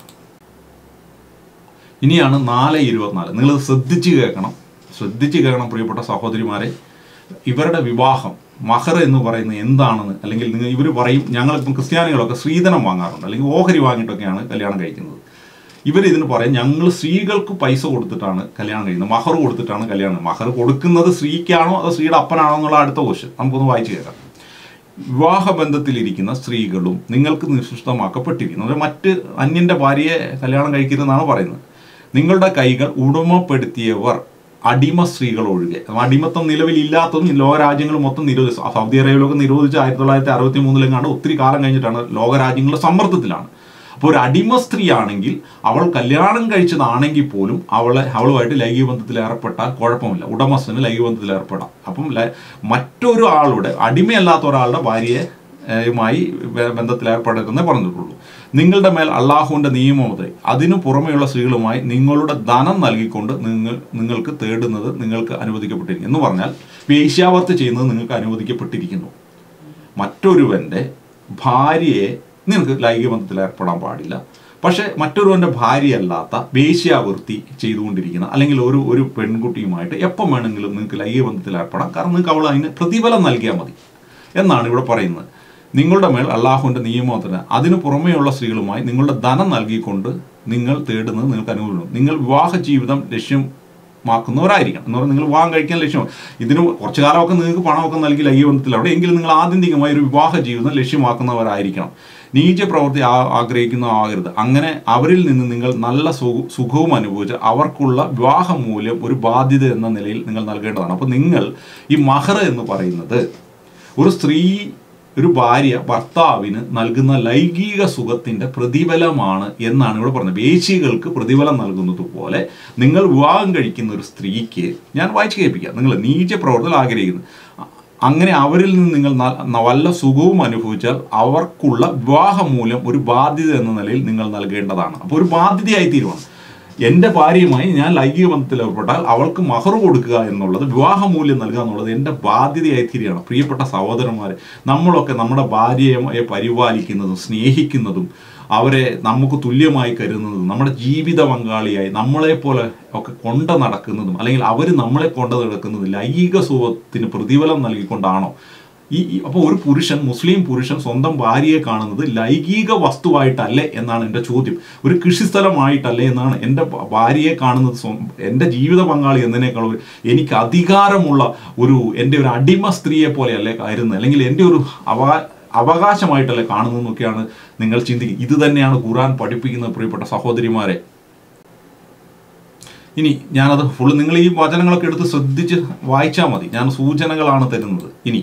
ഇനിയാണ് നാല് ഇരുപത്തിനാല് നിങ്ങൾ ശ്രദ്ധിച്ച് കേൾക്കണം ശ്രദ്ധിച്ച് കേൾക്കണം പ്രിയപ്പെട്ട സഹോദരിമാരെ ഇവരുടെ വിവാഹം മഹർ എന്ന് പറയുന്നത് എന്താണെന്ന് അല്ലെങ്കിൽ നിങ്ങൾ ഇവർ പറയും ഞങ്ങളിപ്പം ക്രിസ്ത്യാനികളൊക്കെ സ്ത്രീധനം വാങ്ങാറുണ്ട് അല്ലെങ്കിൽ ഓഹരി വാങ്ങിയിട്ടൊക്കെയാണ് കല്യാണം കഴിക്കുന്നത് ഇവർ ഇതിന് പറയും ഞങ്ങൾ സ്ത്രീകൾക്ക് പൈസ കൊടുത്തിട്ടാണ് കല്യാണം കഴിക്കുന്നത് മഹർ കൊടുത്തിട്ടാണ് കല്യാണം മഹർ കൊടുക്കുന്നത് സ്ത്രീക്കാണോ അതോ സ്ത്രീയുടെ അപ്പനാണോ എന്നുള്ള അടുത്ത ക്വസ്റ്റ്യൻ നമുക്കൊന്ന് വായിച്ചു കേൾക്കാം വിവാഹബന്ധത്തിലിരിക്കുന്ന സ്ത്രീകളും നിങ്ങൾക്ക് നിഷ്ഠമാക്കപ്പെട്ടിരിക്കുന്നു അതായത് മറ്റ് അന്യന്റെ ഭാര്യയെ കല്യാണം കഴിക്കരുതെന്നാണ് പറയുന്നത് നിങ്ങളുടെ കൈകൾ ഉടമപ്പെടുത്തിയവർ അടിമ സ്ത്രീകൾ ഒഴികെ അടിമത്തം നിലവിലില്ലാത്തതും ഈ ലോകരാജ്യങ്ങൾ മൊത്തം നിരോധിച്ചു സൗദി അറേബ്യയിലൊക്കെ നിരോധിച്ച് ആയിരത്തി തൊള്ളായിരത്തി അറുപത്തി മൂന്നിലെങ്ങാണ്ട് ഒത്തിരി കാലം കഴിഞ്ഞിട്ടാണ് ലോകരാജ്യങ്ങളുടെ സമ്മർദ്ദത്തിലാണ് അപ്പോൾ ഒരു അടിമ സ്ത്രീ ആണെങ്കിൽ അവൾ കല്യാണം കഴിച്ചതാണെങ്കിൽ പോലും അവളെ അവളുമായിട്ട് ലൈംഗിക ബന്ധത്തിൽ ഏർപ്പെട്ടാൽ കുഴപ്പമില്ല ഉടമസ്ഥന് ലൈംഗിക ബന്ധത്തിൽ ഏർപ്പെടാം അപ്പം ല- മറ്റൊരു ആളുടെ അടിമയല്ലാത്ത ഒരാളുടെ ഭാര്യയെ ഏഹ്, യുമായി ബ- ബന്ധത്തിൽ ഏർപ്പെടരുതെന്നേ പറഞ്ഞിട്ടുള്ളൂ നിങ്ങളുടെ മേൽ അള്ളാഹുവിൻ്റെ നിയമമത് അതിനു പുറമെയുള്ള സ്ത്രീകളുമായി നിങ്ങളുടെ ധനം നൽകിക്കൊണ്ട് നിങ്ങൾ നിങ്ങൾക്ക് തേടുന്നത് നിങ്ങൾക്ക് അനുവദിക്കപ്പെട്ടിരിക്കുന്നു എന്ന് പറഞ്ഞാൽ വേശ്യാവർത്തി ചെയ്യുന്നത് നിങ്ങൾക്ക് അനുവദിക്കപ്പെട്ടിരിക്കുന്നു മറ്റൊരുവന്റെ ഭാര്യയെ നിനക്ക് ലൈംഗിക ബന്ധത്തിൽ ഏർപ്പെടാൻ പാടില്ല പക്ഷേ മറ്റൊരുവന്റെ ഭാര്യയല്ലാത്ത വേശ്യാവൃത്തി ചെയ്തുകൊണ്ടിരിക്കുന്ന അല്ലെങ്കിൽ ഒരു ഒരു പെൺകുട്ടിയുമായിട്ട് എപ്പം വേണമെങ്കിലും നിങ്ങൾക്ക് ലൈംഗിക ബന്ധത്തിൽ ഏർപ്പെടാം കാരണം നിങ്ങൾക്ക് അവൾ അതിന് പ്രതിഫലം നൽകിയാൽ മതി എന്നാണ് ഇവിടെ പറയുന്നത് നിങ്ങളുടെ മേൽ അള്ളാഹുവിൻ്റെ നിയമത്തിന് അതിനു പുറമെയുള്ള സ്ത്രീകളുമായി നിങ്ങളുടെ ധനം നൽകിക്കൊണ്ട് നിങ്ങൾ തേടുന്നത് നിങ്ങൾക്ക് അനുകൂലം നിങ്ങൾ വിവാഹ ജീവിതം ലക്ഷ്യമാക്കുന്നവരായിരിക്കണം എന്ന് പറഞ്ഞാൽ നിങ്ങൾ വിവാഹം കഴിക്കാൻ ലക്ഷ്യം ഇതിന് കുറച്ചു കാലമൊക്കെ നിങ്ങൾക്ക് പണമൊക്കെ നൽകി ലൈംഗിക ബന്ധത്തിൽ അവിടെ എങ്കിലും നിങ്ങൾ ആത്യന്തികമായി ഒരു വിവാഹ ജീവിതം ലക്ഷ്യമാക്കുന്നവരായിരിക്കണം നീച പ്രവൃത്തി ആ- ആഗ്രഹിക്കുന്ന ആകരുത് അങ്ങനെ അവരിൽ നിന്ന് നിങ്ങൾ നല്ല സുഖ- സുഖവും അനുഭവിച്ച് അവർക്കുള്ള വിവാഹ മൂല്യം ഒരു ബാധ്യത എന്ന നിലയിൽ നിങ്ങൾ നൽകേണ്ടതാണ് അപ്പോൾ നിങ്ങൾ ഈ മഹർ എന്ന് പറയുന്നത് ഒരു സ്ത്രീ ഒരു ഭാര്യ ഭർത്താവിന് നൽകുന്ന ലൈംഗിക സുഖത്തിന്റെ പ്രതിഫലമാണ് എന്നാണ് ഇവിടെ പറഞ്ഞത് വേശികൾക്ക് പ്രതിഫലം നൽകുന്നത് പോലെ നിങ്ങൾ വിവാഹം കഴിക്കുന്ന ഒരു സ്ത്രീക്ക് ഞാൻ വായിച്ചു കേൾപ്പിക്കാം നിങ്ങൾ നീച പ്രവർത്തനം ആഗ്രഹിക്കുന്നു അങ്ങനെ അവരിൽ നിന്ന് നിങ്ങൾ ന- ന- വല്ല സുഖവും അനുഭവിച്ചാൽ അവർക്കുള്ള വിവാഹമൂലം ഒരു ബാധ്യത എന്ന നിലയിൽ നിങ്ങൾ നൽകേണ്ടതാണ് അപ്പോൾ ഒരു ബാധ്യതയായി തീരുവാണ് എൻ്റെ ഭാര്യയുമായി ഞാൻ ലൈംഗിക ബന്ധത്തിൽ ഏർപ്പെട്ടാൽ അവൾക്ക് മഹർ കൊടുക്കുക എന്നുള്ളത് വിവാഹമൂല്യം നൽകുക എന്നുള്ളത് എൻ്റെ ബാധ്യതയായി തീരുകയാണ് പ്രിയപ്പെട്ട സഹോദരന്മാരെ നമ്മളൊക്കെ നമ്മുടെ ഭാര്യയെ പരിപാലിക്കുന്നതും സ്നേഹിക്കുന്നതും അവരെ നമുക്ക് തുല്യമായി കരുതുന്നതും നമ്മുടെ ജീവിത പങ്കാളിയായി നമ്മളെപ്പോലെ ഒക്കെ കൊണ്ട് നടക്കുന്നതും അല്ലെങ്കിൽ അവർ നമ്മളെ കൊണ്ട് നടക്കുന്നതും ലൈംഗിക സുഖത്തിന് പ്രതിഫലം നൽകിക്കൊണ്ടാണോ ഈ ഈ- അപ്പോൾ ഒരു പുരുഷൻ മുസ്ലിം പുരുഷൻ സ്വന്തം ഭാര്യയെ കാണുന്നത് ലൈംഗിക വസ്തുവായിട്ടല്ലേ എന്നാണ് എൻ്റെ ചോദ്യം ഒരു കൃഷിസ്ഥലമായിട്ടല്ലേ എന്നാണ് എൻ്റെ ഭ- ഭാര്യയെ കാണുന്നത് സ്വ- എൻ്റെ ജീവിത പങ്കാളി എന്നതിനേക്കാൾ ഒരു- എനിക്ക് അധികാരമുള്ള ഒരു എൻ്റെ ഒരു അടിമ സ്ത്രീയെ പോലെയല്ലേ കരുതുന്നത് അല്ലെങ്കിൽ എൻ്റെ ഒരു അവകാ അവകാശമായിട്ടല്ലേ കാണുന്നതെന്നൊക്കെയാണ് നിങ്ങൾ ചിന്തിക്കുക ഇത് തന്നെയാണ് ഖുറാൻ പഠിപ്പിക്കുന്നത് പ്രിയപ്പെട്ട സഹോദരിമാരെ ഇനി ഞാനത് ഫുള്ള് നിങ്ങൾ ഈ വചനങ്ങളൊക്കെ എടുത്ത് ശ്രദ്ധിച്ച് വായിച്ചാൽ മതി ഞാൻ സൂചനകളാണ് തരുന്നത് ഇനി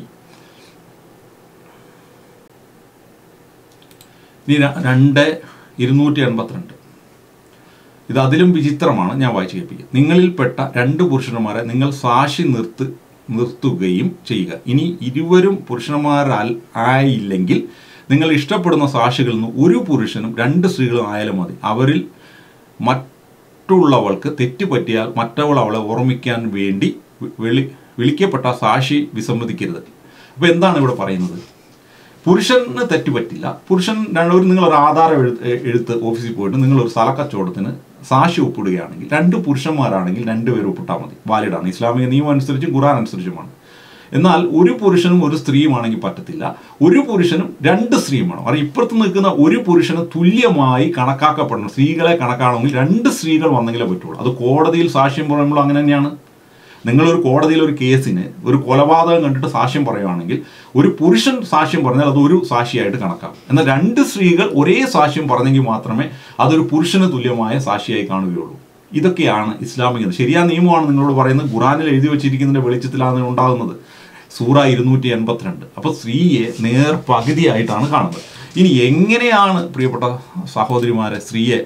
ഇനി ര- രണ്ട് ഇരുന്നൂറ്റി എൺപത്തിരണ്ട് ഇത് അതിലും വിചിത്രമാണ് ഞാൻ വായിച്ചു കേൾപ്പിക്കുക നിങ്ങളിൽപ്പെട്ട രണ്ട് പുരുഷന്മാരെ നിങ്ങൾ സാക്ഷി നിർത്ത് നിർത്തുകയും ചെയ്യുക ഇനി ഇരുവരും പുരുഷന്മാരാൽ ആയില്ലെങ്കിൽ നിങ്ങൾ ഇഷ്ടപ്പെടുന്ന സാക്ഷികളിൽ നിന്ന് ഒരു പുരുഷനും രണ്ട് സ്ത്രീകളും ആയാലും മതി അവരിൽ മറ്റുള്ളവൾക്ക് തെറ്റുപറ്റിയാൽ മറ്റവൾ അവളെ ഓർമ്മിക്കാൻ വേണ്ടി വി- വിളി വിളിക്കപ്പെട്ട സാക്ഷി വിസമ്മതിക്കരുത് അപ്പോൾ എന്താണ് ഇവിടെ പറയുന്നത് പുരുഷന് തെറ്റുപറ്റില്ല പുരുഷൻ ഒരു നിങ്ങൾ ഒരു ആധാരം എഴുത്ത് എഴുത്ത് ഓഫീസിൽ പോയിട്ട് നിങ്ങൾ ഒരു സ്ഥലക്കച്ചവടത്തിന് സാക്ഷി ഒപ്പിടുകയാണെങ്കിൽ രണ്ട് പുരുഷന്മാരാണെങ്കിൽ രണ്ടുപേരും ഒപ്പിട്ടാൽ മതി വാലിഡാണ് ഇസ്ലാമിക നിയമം അനുസരിച്ചും ഖുറാൻ അനുസരിച്ചുമാണ് എന്നാൽ ഒരു പുരുഷനും ഒരു സ്ത്രീയുമാണെങ്കിൽ പറ്റത്തില്ല ഒരു പുരുഷനും രണ്ട് സ്ത്രീയുമാണ് കാരണം ഇപ്പുറത്ത് നിൽക്കുന്ന ഒരു പുരുഷന് തുല്യമായി കണക്കാക്കപ്പെടണം സ്ത്രീകളെ കണക്കാണെങ്കിൽ രണ്ട് സ്ത്രീകൾ വന്നെങ്കിലേ പറ്റുള്ളൂ അത് കോടതിയിൽ സാക്ഷ്യം പറയുമ്പോൾ അങ്ങനെ തന്നെയാണ് നിങ്ങളൊരു കോടതിയിൽ ഒരു കേസിന് ഒരു കൊലപാതകം കണ്ടിട്ട് സാക്ഷ്യം പറയുവാണെങ്കിൽ ഒരു പുരുഷൻ സാക്ഷ്യം പറഞ്ഞാൽ അത് ഒരു സാക്ഷിയായിട്ട് കണക്കാക്കും എന്നാൽ രണ്ട് സ്ത്രീകൾ ഒരേ സാക്ഷ്യം പറഞ്ഞെങ്കിൽ മാത്രമേ അതൊരു പുരുഷന് തുല്യമായ സാക്ഷിയായി കാണുകയുള്ളൂ ഇതൊക്കെയാണ് ഇസ്ലാമിക ശരിയായ നിയമമാണ് നിങ്ങളോട് പറയുന്നത് ഖുറാനിൽ എഴുതി വെച്ചിരിക്കുന്നതിന്റെ വെളിച്ചത്തിലാണ് ഇത് ഉണ്ടാകുന്നത് സൂറ ഇരുന്നൂറ്റി എൺപത്തിരണ്ട് അപ്പോൾ സ്ത്രീയെ നേർ പകുതിയായിട്ടാണ് കാണുന്നത് ഇനി എങ്ങനെയാണ് പ്രിയപ്പെട്ട സഹോദരിമാരെ സ്ത്രീയെ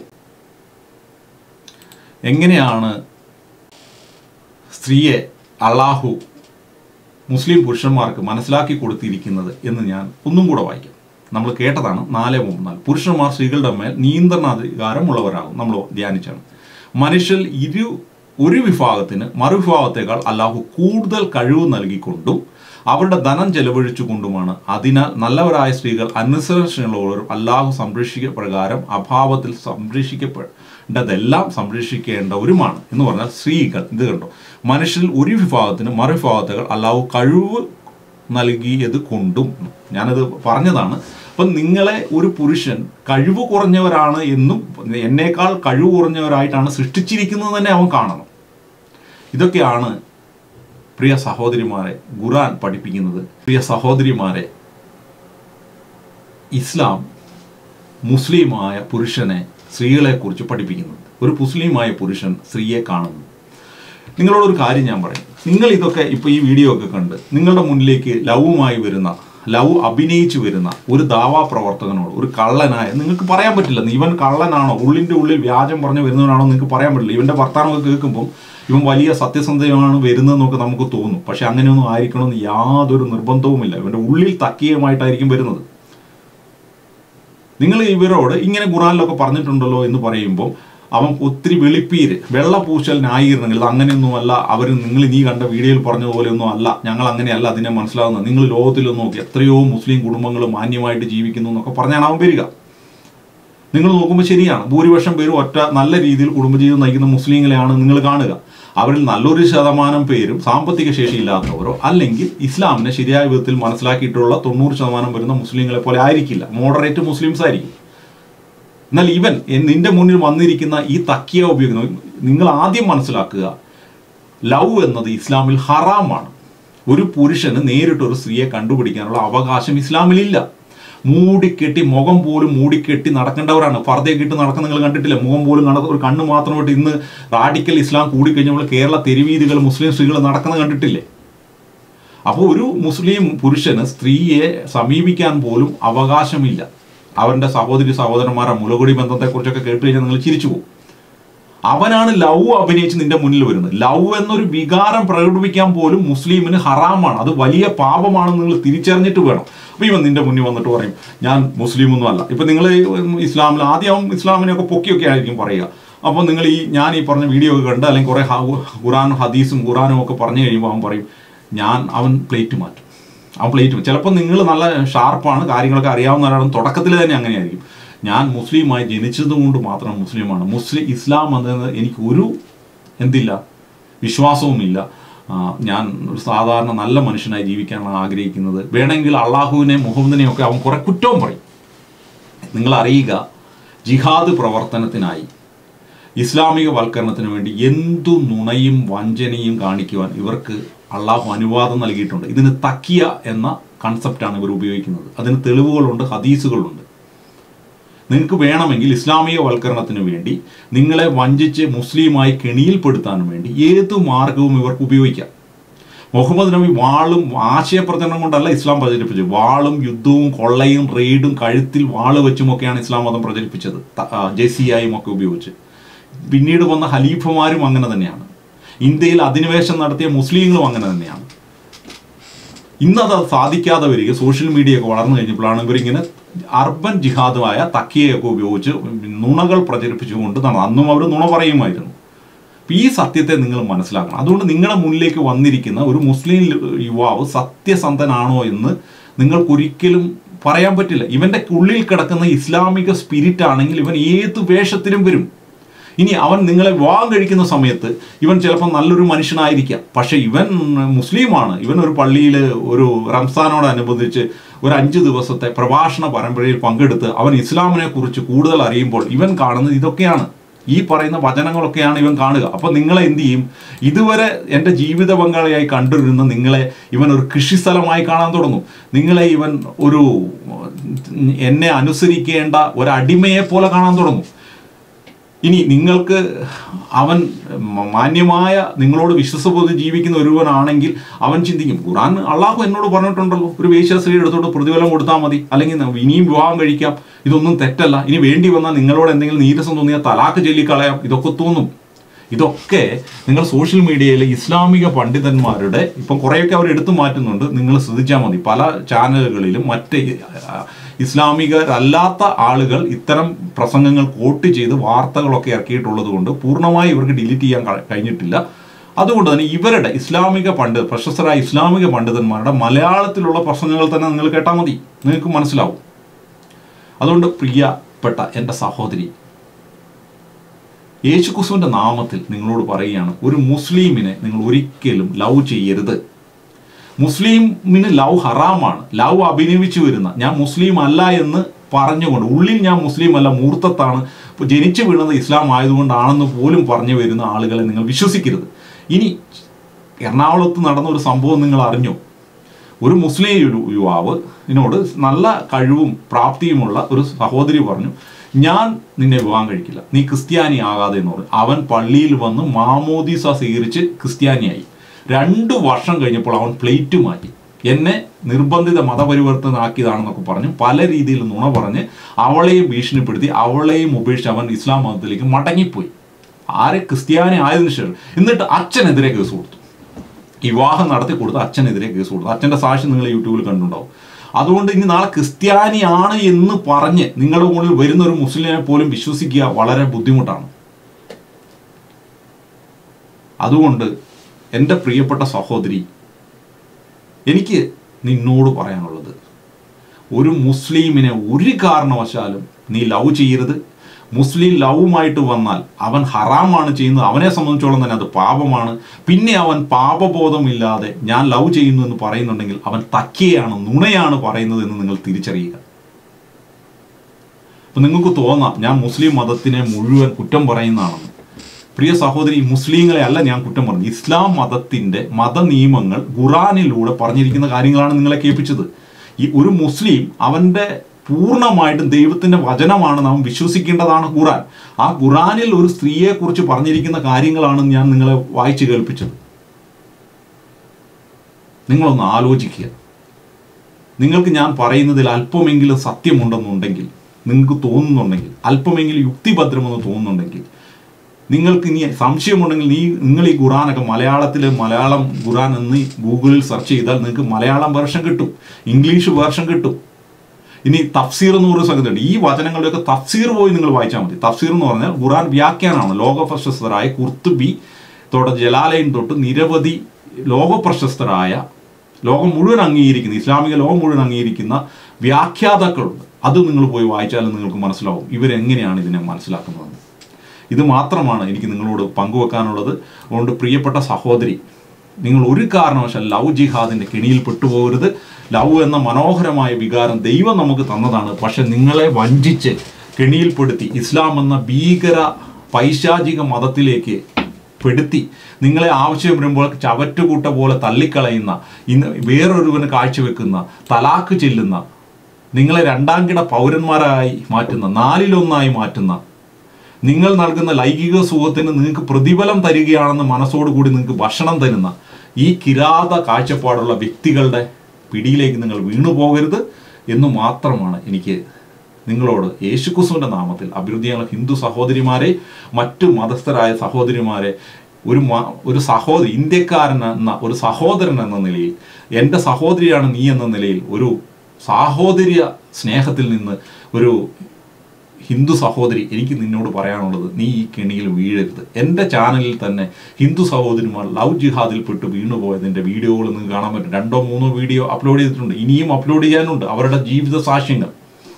എങ്ങനെയാണ് സ്ത്രീയെ അള്ളാഹു മുസ്ലിം പുരുഷന്മാർക്ക് മനസ്സിലാക്കി കൊടുത്തിരിക്കുന്നത് എന്ന് ഞാൻ ഒന്നും കൂടെ വായിക്കാം നമ്മൾ കേട്ടതാണ് നാല് മൂന്നാല് പുരുഷന്മാർ സ്ത്രീകളുടെ മേൽ നിയന്ത്രണാധികാരമുള്ളവരാകും നമ്മൾ ധ്യാനിച്ചാണ് മനുഷ്യൽ ഇരു ഒരു വിഭാഗത്തിന് മറുവിഭാഗത്തേക്കാൾ അള്ളാഹു കൂടുതൽ കഴിവ് നൽകിക്കൊണ്ടും അവരുടെ ധനം ചെലവഴിച്ചുകൊണ്ടുമാണ് അതിനാൽ നല്ലവരായ സ്ത്രീകൾ അനുസരണമുള്ളവരും അള്ളാഹു സംരക്ഷിക്ക പ്രകാരം അഭാവത്തിൽ സംരക്ഷിക്കപ്പെടേണ്ടതെല്ലാം സംരക്ഷിക്കേണ്ടവരുമാണ് എന്ന് പറഞ്ഞാൽ സ്ത്രീകൾ ഇത് കണ്ടോ മനുഷ്യരിൽ ഒരു വിഭാഗത്തിന് മറുവിഭാഗത്തേക്കാൾ അള്ളാഹു കഴിവ് നൽകിയത് കൊണ്ടും ഞാനത് പറഞ്ഞതാണ് അപ്പം നിങ്ങളെ ഒരു പുരുഷൻ കഴിവ് കുറഞ്ഞവരാണ് എന്നും എന്നേക്കാൾ കഴിവ് കുറഞ്ഞവരായിട്ടാണ് സൃഷ്ടിച്ചിരിക്കുന്നത് തന്നെ അവൻ കാണണം ഇതൊക്കെയാണ് പ്രിയ സഹോദരിമാരെ ഖുറാൻ പഠിപ്പിക്കുന്നത് പ്രിയ സഹോദരിമാരെ ഇസ്ലാം മുസ്ലിമായ പുരുഷനെ സ്ത്രീകളെക്കുറിച്ച് പഠിപ്പിക്കുന്നത് ഒരു മുസ്ലിമായ പുരുഷൻ സ്ത്രീയെ കാണുന്നു നിങ്ങളോടൊരു കാര്യം ഞാൻ പറയും നിങ്ങൾ ഇതൊക്കെ ഇപ്പോൾ ഈ വീഡിയോ ഒക്കെ കണ്ട് നിങ്ങളുടെ മുന്നിലേക്ക് ലവുമായി വരുന്ന ലവ് അഭിനയിച്ചു വരുന്ന ഒരു ദാവാ പ്രവർത്തകനോട് ഒരു കള്ളനായ നിങ്ങൾക്ക് പറയാൻ പറ്റില്ല ഇവൻ കള്ളനാണോ ഉള്ളിൻ്റെ ഉള്ളിൽ വ്യാജം പറഞ്ഞു വരുന്നവനാണോ നിങ്ങൾക്ക് പറയാൻ പറ്റില്ല ഇവൻ്റെ വർത്തമാനമൊക്കെ കേൾക്കുമ്പോൾ ഇവൻ വലിയ സത്യസന്ധമാണ് വരുന്നതെന്നൊക്കെ നമുക്ക് തോന്നും പക്ഷെ അങ്ങനെയൊന്നും ആയിരിക്കണമെന്ന് യാതൊരു നിർബന്ധവുമില്ല ഇവൻ്റെ ഉള്ളിൽ തക്കിയമായിട്ടായിരിക്കും വരുന്നത് നിങ്ങൾ ഇവരോട് ഇങ്ങനെ ഖുറാനിലൊക്കെ പറഞ്ഞിട്ടുണ്ടല്ലോ എന്ന് പറയുമ്പോൾ അവൻ ഒത്തിരി വെളിപ്പീര് വെള്ളപൂശൽ ന്യായീകരണങ്ങൾ ഇത് അങ്ങനെയൊന്നുമല്ല അവർ നിങ്ങൾ നീ കണ്ട വീഡിയോയിൽ പറഞ്ഞതുപോലെയൊന്നും അല്ല ഞങ്ങൾ അങ്ങനെയല്ല അതിനെ മനസ്സിലാകുന്നത് നിങ്ങൾ ലോകത്തിലൊന്നും നോക്കി എത്രയോ മുസ്ലിം കുടുംബങ്ങൾ മാന്യമായിട്ട് ജീവിക്കുന്നു എന്നൊക്കെ പറഞ്ഞാണ് അവൻ വരിക നിങ്ങൾ നോക്കുമ്പോൾ ശരിയാണ് ഭൂരിപക്ഷം പേരും ഒറ്റ നല്ല രീതിയിൽ കുടുംബജീവിതം നയിക്കുന്ന മുസ്ലിങ്ങളെയാണ് നിങ്ങൾ കാണുക അവരിൽ നല്ലൊരു ശതമാനം പേരും സാമ്പത്തിക ശേഷിയില്ലാത്തവരോ അല്ലെങ്കിൽ ഇസ്ലാമിനെ ശരിയായ വിധത്തിൽ മനസ്സിലാക്കിയിട്ടുള്ള തൊണ്ണൂറ് ശതമാനം വരുന്ന മുസ്ലിങ്ങളെ പോലെ ആയിരിക്കില്ല മോഡറേറ്റ് മുസ്ലിംസ് ആയിരിക്കും എന്നാൽ ഇവൻ എൻ- നിന്റെ മുന്നിൽ വന്നിരിക്കുന്ന ഈ തക്കിയ ഉപയോഗിക്കുന്നു നിങ്ങൾ ആദ്യം മനസ്സിലാക്കുക ലവ് എന്നത് ഇസ്ലാമിൽ ഹറാമാണ് ഒരു പുരുഷന് നേരിട്ട് ഒരു സ്ത്രീയെ കണ്ടുപിടിക്കാനുള്ള അവകാശം ഇസ്ലാമിലില്ല മൂടിക്കെട്ടി മുഖം പോലും മൂടിക്കെട്ടി നടക്കേണ്ടവരാണ് ഫർദയെ കെട്ടി നടക്കുന്ന നിങ്ങൾ കണ്ടിട്ടില്ല മുഖം പോലും കാണാത്ത ഒരു കണ്ണ് മാത്രമായിട്ട് ഇന്ന് റാഡിക്കൽ ഇസ്ലാം കൂടിക്കഴിഞ്ഞപ്പോൾ കേരള തെരുവീതികൾ മുസ്ലിം സ്ത്രീകൾ നടക്കുന്നത് കണ്ടിട്ടില്ലേ അപ്പോൾ ഒരു മുസ്ലിം പുരുഷന് സ്ത്രീയെ സമീപിക്കാൻ പോലും അവകാശമില്ല അവന്റെ സഹോദരി സഹോദരന്മാരെ മുലകുടി ബന്ധത്തെക്കുറിച്ചൊക്കെ കേട്ട് കഴിഞ്ഞാൽ നിങ്ങൾ ചിരിച്ചു പോകും അവനാണ് ലവ് അഭിനയിച്ച് നിന്റെ മുന്നിൽ വരുന്നത് ലവ് എന്നൊരു വികാരം പ്രകടിപ്പിക്കാൻ പോലും മുസ്ലിമിന് ഹറാമാണ് അത് വലിയ പാപമാണെന്ന് നിങ്ങൾ തിരിച്ചറിഞ്ഞിട്ട് വേണം അപ്പൊ ഇവൻ നിന്റെ മുന്നിൽ വന്നിട്ട് പറയും ഞാൻ മുസ്ലിം ഒന്നും അല്ല ഇപ്പൊ നിങ്ങൾ ഇസ്ലാമിൽ ആദ്യം അവൻ ഇസ്ലാമിനെയൊക്കെ പൊക്കിയൊക്കെ ആയിരിക്കും പറയുക അപ്പോൾ നിങ്ങൾ ഈ ഞാൻ ഈ പറഞ്ഞ വീഡിയോ ഒക്കെ കണ്ട് അല്ലെങ്കിൽ കുറെ ഹ- ഖുറാൻ ഹദീസും ഖുറാനും ഒക്കെ പറഞ്ഞു കഴിയുമ്പോൾ അവൻ പറയും ഞാൻ അവൻ പ്ലേറ്റ് മാറ്റും അവൻ പ്ലേറ്റ് ചിലപ്പോൾ നിങ്ങൾ നല്ല ഷാർപ്പാണ് കാര്യങ്ങളൊക്കെ അറിയാവുന്നവരാണ് തുടക്കത്തിൽ തന്നെ അങ്ങനെയായിരിക്കും ഞാൻ മുസ്ലിമായി ജനിച്ചത് കൊണ്ട് മാത്രം മുസ്ലിമാണ് മുസ്ലിം ഇസ്ലാം എന്നത് എനിക്ക് ഒരു എന്തില്ല വിശ്വാസവുമില്ല ആ, ഞാൻ ഒരു സാധാരണ നല്ല മനുഷ്യനായി ജീവിക്കാനാണ് ആഗ്രഹിക്കുന്നത് വേണമെങ്കിൽ അള്ളാഹുവിനെ മുഹമ്മദിനെയും ഒക്കെ അവൻ കുറെ കുറ്റവും പറയും നിങ്ങൾ അറിയുക ജിഹാദ് പ്രവർത്തനത്തിനായി ഇസ്ലാമിക വൽക്കരണത്തിന് വേണ്ടി എന്തു നുണയും വഞ്ചനയും കാണിക്കുവാൻ ഇവർക്ക് അള്ളാഹു അനുവാദം നൽകിയിട്ടുണ്ട് ഇതിന് തക്കിയ എന്ന കൺസെപ്റ്റാണ് ഇവർ ഉപയോഗിക്കുന്നത് അതിന് തെളിവുകളുണ്ട് ഹദീസുകളുണ്ട് നിങ്ങൾക്ക് വേണമെങ്കിൽ ഇസ്ലാമിക വൽക്കരണത്തിന് വേണ്ടി നിങ്ങളെ വഞ്ചിച്ച് മുസ്ലിമായി കെണിയിൽപ്പെടുത്താൻ വേണ്ടി ഏതു മാർഗവും ഇവർക്ക് ഉപയോഗിക്കാം മുഹമ്മദ് നബി വാളും ആശയപ്രചരണം കൊണ്ടല്ല ഇസ്ലാം പ്രചരിപ്പിച്ചത് വാളും യുദ്ധവും കൊള്ളയും റെയ്ഡും കഴുത്തിൽ വാള് വെച്ചുമൊക്കെയാണ് ഇസ്ലാം മതം പ്രചരിപ്പിച്ചത് ത- ആ, ജെസിയായും ഒക്കെ ഉപയോഗിച്ച് പിന്നീട് വന്ന ഖലീഫമാരും അങ്ങനെ തന്നെയാണ് ഇന്ത്യയിൽ അധിനിവേശം നടത്തിയ മുസ്ലിങ്ങളും അങ്ങനെ തന്നെയാണ് ഇന്നത് അത് സാധിക്കാതെ വരിക സോഷ്യൽ മീഡിയ ഒക്കെ വളർന്നു കഴിഞ്ഞപ്പോഴാണ് ഇവരിങ്ങനെ അർബൻ ജിഹാദുമായ തക്കിയയൊക്കെ ഉപയോഗിച്ച് നുണകൾ പ്രചരിപ്പിച്ചുകൊണ്ട് നടന്നു അന്നും അവർ നുണ പറയുമായിരുന്നു അപ്പൊ ഈ സത്യത്തെ നിങ്ങൾ മനസ്സിലാക്കണം അതുകൊണ്ട് നിങ്ങളുടെ മുന്നിലേക്ക് വന്നിരിക്കുന്ന ഒരു മുസ്ലിം യുവാവ് സത്യസന്ധനാണോ എന്ന് നിങ്ങൾക്കൊരിക്കലും പറയാൻ പറ്റില്ല ഇവന്റെ ഉള്ളിൽ കിടക്കുന്ന ഇസ്ലാമിക സ്പിരിറ്റ് ആണെങ്കിൽ ഇവൻ ഏത് വേഷത്തിലും വരും ഇനി അവൻ നിങ്ങളെ വിവാഹം കഴിക്കുന്ന സമയത്ത് ഇവൻ ചിലപ്പോൾ നല്ലൊരു മനുഷ്യനായിരിക്കാം പക്ഷെ ഇവൻ മുസ്ലിമാണ് ഇവൻ ഒരു പള്ളിയിൽ ഒരു റംസാനോടനുബന്ധിച്ച് ഒരു അഞ്ച് ദിവസത്തെ പ്രഭാഷണ പരമ്പരയിൽ പങ്കെടുത്ത് അവൻ ഇസ്ലാമിനെ കുറിച്ച് കൂടുതൽ അറിയുമ്പോൾ ഇവൻ കാണുന്നത് ഇതൊക്കെയാണ് ഈ പറയുന്ന വചനങ്ങളൊക്കെയാണ് ഇവൻ കാണുക അപ്പൊ നിങ്ങളെ എന്ത് ചെയ്യും ഇതുവരെ എൻ്റെ ജീവിത പങ്കാളിയായി കണ്ടിരുന്ന നിങ്ങളെ ഇവൻ ഒരു കൃഷിസ്ഥലമായി കാണാൻ തുടങ്ങും നിങ്ങളെ ഇവൻ ഒരു ഉം, എന്നെ അനുസരിക്കേണ്ട ഒരു അടിമയെ പോലെ കാണാൻ തുടങ്ങും ഇനി നിങ്ങൾക്ക് അവൻ മ- മാന്യമായ നിങ്ങളോട് വിശ്വസബോധം ജീവിക്കുന്ന ഒരുവനാണെങ്കിൽ അവൻ ചിന്തിക്കും ഖുറാൻ അള്ളാഹു എന്നോട് പറഞ്ഞിട്ടുണ്ടല്ലോ ഒരു വേശ്യാസ്ത്രീ എടുത്തോട്ട് പ്രതിഫലം കൊടുത്താൽ മതി അല്ലെങ്കിൽ ന- ഇനിയും വിവാഹം കഴിക്കാം ഇതൊന്നും തെറ്റല്ല ഇനി വേണ്ടി വന്നാൽ നിങ്ങളോട് എന്തെങ്കിലും നീരസം തോന്നിയാൽ തലാക്ക് ചൊല്ലിക്കളയാം ഇതൊക്കെ തോന്നും ഇതൊക്കെ നിങ്ങൾ സോഷ്യൽ മീഡിയയിലെ ഇസ്ലാമിക പണ്ഡിതന്മാരുടെ ഇപ്പം കുറേയൊക്കെ അവർ എടുത്തു മാറ്റുന്നുണ്ട് നിങ്ങൾ ശ്രദ്ധിച്ചാൽ മതി പല ചാനലുകളിലും മറ്റ് ആ, ഇസ്ലാമികരല്ലാത്ത ആളുകൾ ഇത്തരം പ്രസംഗങ്ങൾ കോട്ട് ചെയ്ത് വാർത്തകളൊക്കെ ഇറക്കിയിട്ടുള്ളത് കൊണ്ട് പൂർണ്ണമായി ഇവർക്ക് ഡിലീറ്റ് ചെയ്യാൻ ക- കഴിഞ്ഞിട്ടില്ല അതുകൊണ്ട് തന്നെ ഇവരുടെ ഇസ്ലാമിക പണ്ഡിത പ്രശസ്തരായ ഇസ്ലാമിക പണ്ഡിതന്മാരുടെ മലയാളത്തിലുള്ള പ്രസംഗങ്ങൾ തന്നെ നിങ്ങൾ കേട്ടാൽ മതി നിങ്ങൾക്ക് മനസ്സിലാവും അതുകൊണ്ട് പ്രിയപ്പെട്ട എൻ്റെ സഹോദരി യേശുക്രിസ്തുവിന്റെ നാമത്തിൽ നിങ്ങളോട് പറയുകയാണ് ഒരു മുസ്ലിമിനെ നിങ്ങൾ ഒരിക്കലും ലവ് ചെയ്യരുത് മുസ്ലിമിന് ലവ് ഹറാമാണ് ലവ് അഭിനയിച്ചു വരുന്ന ഞാൻ മുസ്ലിം അല്ല എന്ന് പറഞ്ഞുകൊണ്ട് ഉള്ളിൽ ഞാൻ മുസ്ലിം അല്ല മൂർത്തത്താണ് ഇപ്പോൾ ജനിച്ചു വീണത് ഇസ്ലാം ആയതുകൊണ്ടാണെന്ന് പോലും പറഞ്ഞു വരുന്ന ആളുകളെ നിങ്ങൾ വിശ്വസിക്കരുത് ഇനി എറണാകുളത്ത് നടന്ന ഒരു സംഭവം നിങ്ങൾ അറിഞ്ഞോ ഒരു മുസ്ലിം യു- യുവാവ് ഇതിനോട് നല്ല കഴിവും പ്രാപ്തിയുമുള്ള ഒരു സഹോദരി പറഞ്ഞു ഞാൻ നിന്നെ വിവാഹം കഴിക്കില്ല നീ ക്രിസ്ത്യാനി ആകാതെ എന്ന് പറഞ്ഞു അവൻ പള്ളിയിൽ വന്ന് മാമോദീസ സ്വീകരിച്ച് ക്രിസ്ത്യാനിയായി രണ്ടു വർഷം കഴിഞ്ഞപ്പോൾ അവൻ പ്ലേറ്റ് മാറ്റി എന്നെ നിർബന്ധിത മതപരിവർത്തനാക്കിയതാണെന്നൊക്കെ പറഞ്ഞു പല രീതിയിൽ നുണ പറഞ്ഞ് അവളെയും ഭീഷണിപ്പെടുത്തി അവളെയും ഉപേക്ഷിച്ച് അവൻ ഇസ്ലാം മതത്തിലേക്ക് മടങ്ങിപ്പോയി ആരെ ക്രിസ്ത്യാനി ആയതിനു ശേഷം എന്നിട്ട് അച്ഛനെതിരെ കേസ് കൊടുത്തു വിവാഹം നടത്തി കൊടുത്ത് അച്ഛനെതിരെ കേസ് കൊടുത്തു അച്ഛൻ്റെ സാക്ഷി നിങ്ങൾ യൂട്യൂബിൽ കണ്ടുണ്ടാവും അതുകൊണ്ട് ഇനി നാളെ ക്രിസ്ത്യാനിയാണ് എന്ന് പറഞ്ഞ് നിങ്ങളുടെ മുന്നിൽ വരുന്ന ഒരു മുസ്ലിമിനെ പോലും വിശ്വസിക്കുക വളരെ ബുദ്ധിമുട്ടാണ് അതുകൊണ്ട് എൻ്റെ പ്രിയപ്പെട്ട സഹോദരി എനിക്ക് നിന്നോട് പറയാനുള്ളത് ഒരു മുസ്ലിമിനെ ഒരു കാരണവശാലും നീ ലവ് ചെയ്യരുത് മുസ്ലിം ലവുമായിട്ട് വന്നാൽ അവൻ ഹറാമാണ് ചെയ്യുന്നത് അവനെ സംബന്ധിച്ചോളം തന്നെ അത് പാപമാണ് പിന്നെ അവൻ പാപബോധമില്ലാതെ ഞാൻ ലവ് ചെയ്യുന്നു എന്ന് പറയുന്നുണ്ടെങ്കിൽ അവൻ തക്കിയാണ് നുണയാണ് പറയുന്നത് എന്ന് നിങ്ങൾ തിരിച്ചറിയുക അപ്പൊ നിങ്ങൾക്ക് തോന്നാം ഞാൻ മുസ്ലിം മതത്തിനെ മുഴുവൻ കുറ്റം പറയുന്നതാണെന്ന് പ്രിയ സഹോദരി മുസ്ലിങ്ങളെ അല്ല ഞാൻ കുറ്റം പറഞ്ഞു ഇസ്ലാം മതത്തിന്റെ മത നിയമങ്ങൾ ഖുറാനിലൂടെ പറഞ്ഞിരിക്കുന്ന കാര്യങ്ങളാണ് നിങ്ങളെ കേൾപ്പിച്ചത് ഈ ഒരു മുസ്ലിം അവന്റെ പൂർണ്ണമായിട്ടും ദൈവത്തിന്റെ വചനമാണ് നാം വിശ്വസിക്കേണ്ടതാണ് ഖുറാൻ ആ ഖുറാനിൽ ഒരു സ്ത്രീയെ കുറിച്ച് പറഞ്ഞിരിക്കുന്ന കാര്യങ്ങളാണ് ഞാൻ നിങ്ങളെ വായിച്ചു കേൾപ്പിച്ചത് നിങ്ങളൊന്ന് ആലോചിക്കുക നിങ്ങൾക്ക് ഞാൻ പറയുന്നതിൽ അല്പമെങ്കിലും സത്യമുണ്ടെന്നുണ്ടെങ്കിൽ നിങ്ങൾക്ക് തോന്നുന്നുണ്ടെങ്കിൽ അല്പമെങ്കിലും യുക്തിഭദ്രമെന്ന് തോന്നുന്നുണ്ടെങ്കിൽ നിങ്ങൾക്ക് ഇനി സംശയമുണ്ടെങ്കിൽ നീ നിങ്ങൾ ഈ ഖുറാനൊക്കെ മലയാളത്തിൽ മലയാളം ഖുറാൻ എന്ന് ഗൂഗിളിൽ സെർച്ച് ചെയ്താൽ നിങ്ങൾക്ക് മലയാളം വേർഷൻ കിട്ടും ഇംഗ്ലീഷ് വേർഷൻ കിട്ടും ഇനി തഫ്സീർ എന്ന് പറയുന്ന സംഗതിയുണ്ട് ഈ വചനങ്ങളുടെയൊക്കെ തഫ്സീർ പോയി നിങ്ങൾ വായിച്ചാൽ മതി തഫ്സീർ എന്ന് പറഞ്ഞാൽ ഖുറാൻ വ്യാഖ്യാനമാണ് ലോകപ്രശസ്തരായ കുർത്തുബി തൊട്ട് ജലാലയൻ തൊട്ട് നിരവധി ലോകപ്രശസ്തരായ ലോകം മുഴുവൻ അംഗീകരിക്കുന്ന ഇസ്ലാമിക ലോകം മുഴുവൻ അംഗീകരിക്കുന്ന വ്യാഖ്യാതാക്കളുണ്ട് അത് നിങ്ങൾ പോയി വായിച്ചാലും നിങ്ങൾക്ക് മനസ്സിലാവും ഇവരെങ്ങനെയാണ് ഇതിനെ മനസ്സിലാക്കുന്നതെന്ന് ഇത് മാത്രമാണ് എനിക്ക് നിങ്ങളോട് പങ്കുവെക്കാനുള്ളത് അതുകൊണ്ട് പ്രിയപ്പെട്ട സഹോദരി നിങ്ങൾ ഒരു കാരണവശാൽ ലവ് ജിഹാദിന്റെ കെണിയിൽ പെട്ടുപോകരുത് ലവ് എന്ന മനോഹരമായ വികാരം ദൈവം നമുക്ക് തന്നതാണ് പക്ഷെ നിങ്ങളെ വഞ്ചിച്ച് കെണിയിൽപ്പെടുത്തി ഇസ്ലാം എന്ന ഭീകര പൈശാചിക മതത്തിലേക്ക് പെടുത്തി നിങ്ങളെ ആവശ്യം വരുമ്പോൾ ചവറ്റുകൂട്ട പോലെ തള്ളിക്കളയുന്ന ഇന്ന് വേറൊരുവന് കാഴ്ചവെക്കുന്ന തലാക്ക് ചെല്ലുന്ന നിങ്ങളെ രണ്ടാം കിട പൗരന്മാരായി മാറ്റുന്ന നാലിലൊന്നായി മാറ്റുന്ന നിങ്ങൾ നൽകുന്ന ലൈംഗിക സുഖത്തിന് നിങ്ങൾക്ക് പ്രതിഫലം തരികയാണെന്ന് മനസ്സോടുകൂടി നിങ്ങൾക്ക് ഭക്ഷണം തരുന്ന ഈ കിരാത കാഴ്ചപ്പാടുള്ള വ്യക്തികളുടെ പിടിയിലേക്ക് നിങ്ങൾ വീണു പോകരുത് എന്ന് മാത്രമാണ് എനിക്ക് നിങ്ങളോട് യേശുക്രിസ്തുവിന്റെ നാമത്തിൽ അഭിവൃദ്ധിയുള്ള ഹിന്ദു സഹോദരിമാരെ മറ്റു മതസ്ഥരായ സഹോദരിമാരെ ഒരു മ- ഒരു സഹോദരി ഇന്ത്യക്കാരൻ എന്ന ഒരു സഹോദരൻ എന്ന നിലയിൽ എൻ്റെ സഹോദരിയാണ് നീ എന്ന നിലയിൽ ഒരു സാഹോദര്യ സ്നേഹത്തിൽ നിന്ന് ഒരു ഹിന്ദു സഹോദരി എനിക്ക് നിന്നോട് പറയാനുള്ളത് നീ ഈ കെണിയിൽ വീഴരുത് എൻ്റെ ചാനലിൽ തന്നെ ഹിന്ദു സഹോദരിമാർ ലവ് ജിഹാദിൽ പെട്ട് വീണുപോയതിൻ്റെ വീഡിയോകൾ നിങ്ങൾക്ക് കാണാൻ പറ്റും രണ്ടോ മൂന്നോ വീഡിയോ അപ്ലോഡ് ചെയ്തിട്ടുണ്ട് ഇനിയും അപ്ലോഡ് ചെയ്യാനുണ്ട് അവരുടെ ജീവിത സാക്ഷ്യങ്ങൾ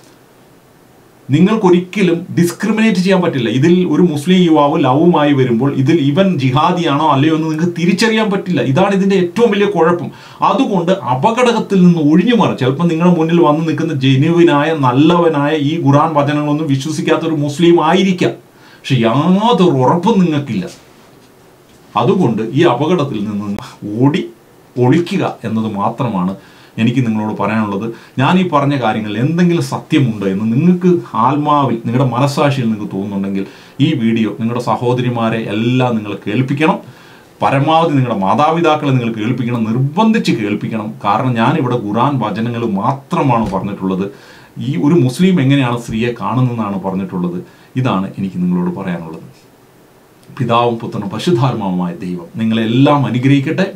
നിങ്ങൾക്കൊരിക്കലും ഡിസ്ക്രിമിനേറ്റ് ചെയ്യാൻ പറ്റില്ല ഇതിൽ ഒരു മുസ്ലിം യുവാവ് ലവുമായി വരുമ്പോൾ ഇതിൽ ഇവൻ ജിഹാദിയാണോ അല്ലയോ എന്ന് നിങ്ങൾക്ക് തിരിച്ചറിയാൻ പറ്റില്ല ഇതാണ് ഇതിന്റെ ഏറ്റവും വലിയ കുഴപ്പം അതുകൊണ്ട് അപകടത്തിൽ നിന്ന് ഒഴിഞ്ഞു മാറി ചിലപ്പോൾ നിങ്ങളുടെ മുന്നിൽ വന്ന് നിൽക്കുന്ന ജെനുവിനായ നല്ലവനായ ഈ ഖുറാൻ വചനങ്ങളൊന്നും വിശ്വസിക്കാത്ത ഒരു മുസ്ലിം ആയിരിക്കാം പക്ഷെ യാതൊരു ഉറപ്പും നിങ്ങൾക്കില്ല അതുകൊണ്ട് ഈ അപകടത്തിൽ നിന്ന് ഓടി ഒളിക്കുക എന്നത് മാത്രമാണ് എനിക്ക് നിങ്ങളോട് പറയാനുള്ളത് ഞാൻ ഈ പറഞ്ഞ കാര്യങ്ങളിൽ എന്തെങ്കിലും സത്യമുണ്ട് എന്ന് നിങ്ങൾക്ക് ആത്മാവിൽ നിങ്ങളുടെ മനസ്സാക്ഷിയിൽ നിങ്ങൾക്ക് തോന്നുന്നുണ്ടെങ്കിൽ ഈ വീഡിയോ നിങ്ങളുടെ സഹോദരിമാരെ എല്ലാം നിങ്ങൾ കേൾപ്പിക്കണം പരമാവധി നിങ്ങളുടെ മാതാപിതാക്കളെ നിങ്ങൾ കേൾപ്പിക്കണം നിർബന്ധിച്ച് കേൾപ്പിക്കണം കാരണം ഞാനിവിടെ ഖുറാൻ വചനങ്ങൾ മാത്രമാണ് പറഞ്ഞിട്ടുള്ളത് ഈ ഒരു മുസ്ലിം എങ്ങനെയാണ് സ്ത്രീയെ കാണുന്നതെന്നാണ് പറഞ്ഞിട്ടുള്ളത് ഇതാണ് എനിക്ക് നിങ്ങളോട് പറയാനുള്ളത് പിതാവും പുത്രനും പശുധാത്മാവുമായ ദൈവം നിങ്ങളെല്ലാം അനുഗ്രഹിക്കട്ടെ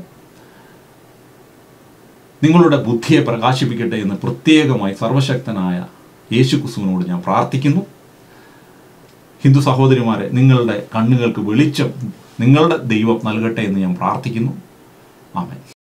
നിങ്ങളുടെ ബുദ്ധിയെ പ്രകാശിപ്പിക്കട്ടെ എന്ന് പ്രത്യേകമായി സർവശക്തനായ യേശു ക്രിസ്തുവിനോട് ഞാൻ പ്രാർത്ഥിക്കുന്നു ഹിന്ദു സഹോദരിമാരെ നിങ്ങളുടെ കണ്ണുകൾക്ക് വെളിച്ചം നിങ്ങളുടെ ദൈവം നൽകട്ടെ എന്ന് ഞാൻ പ്രാർത്ഥിക്കുന്നു ആമേൻ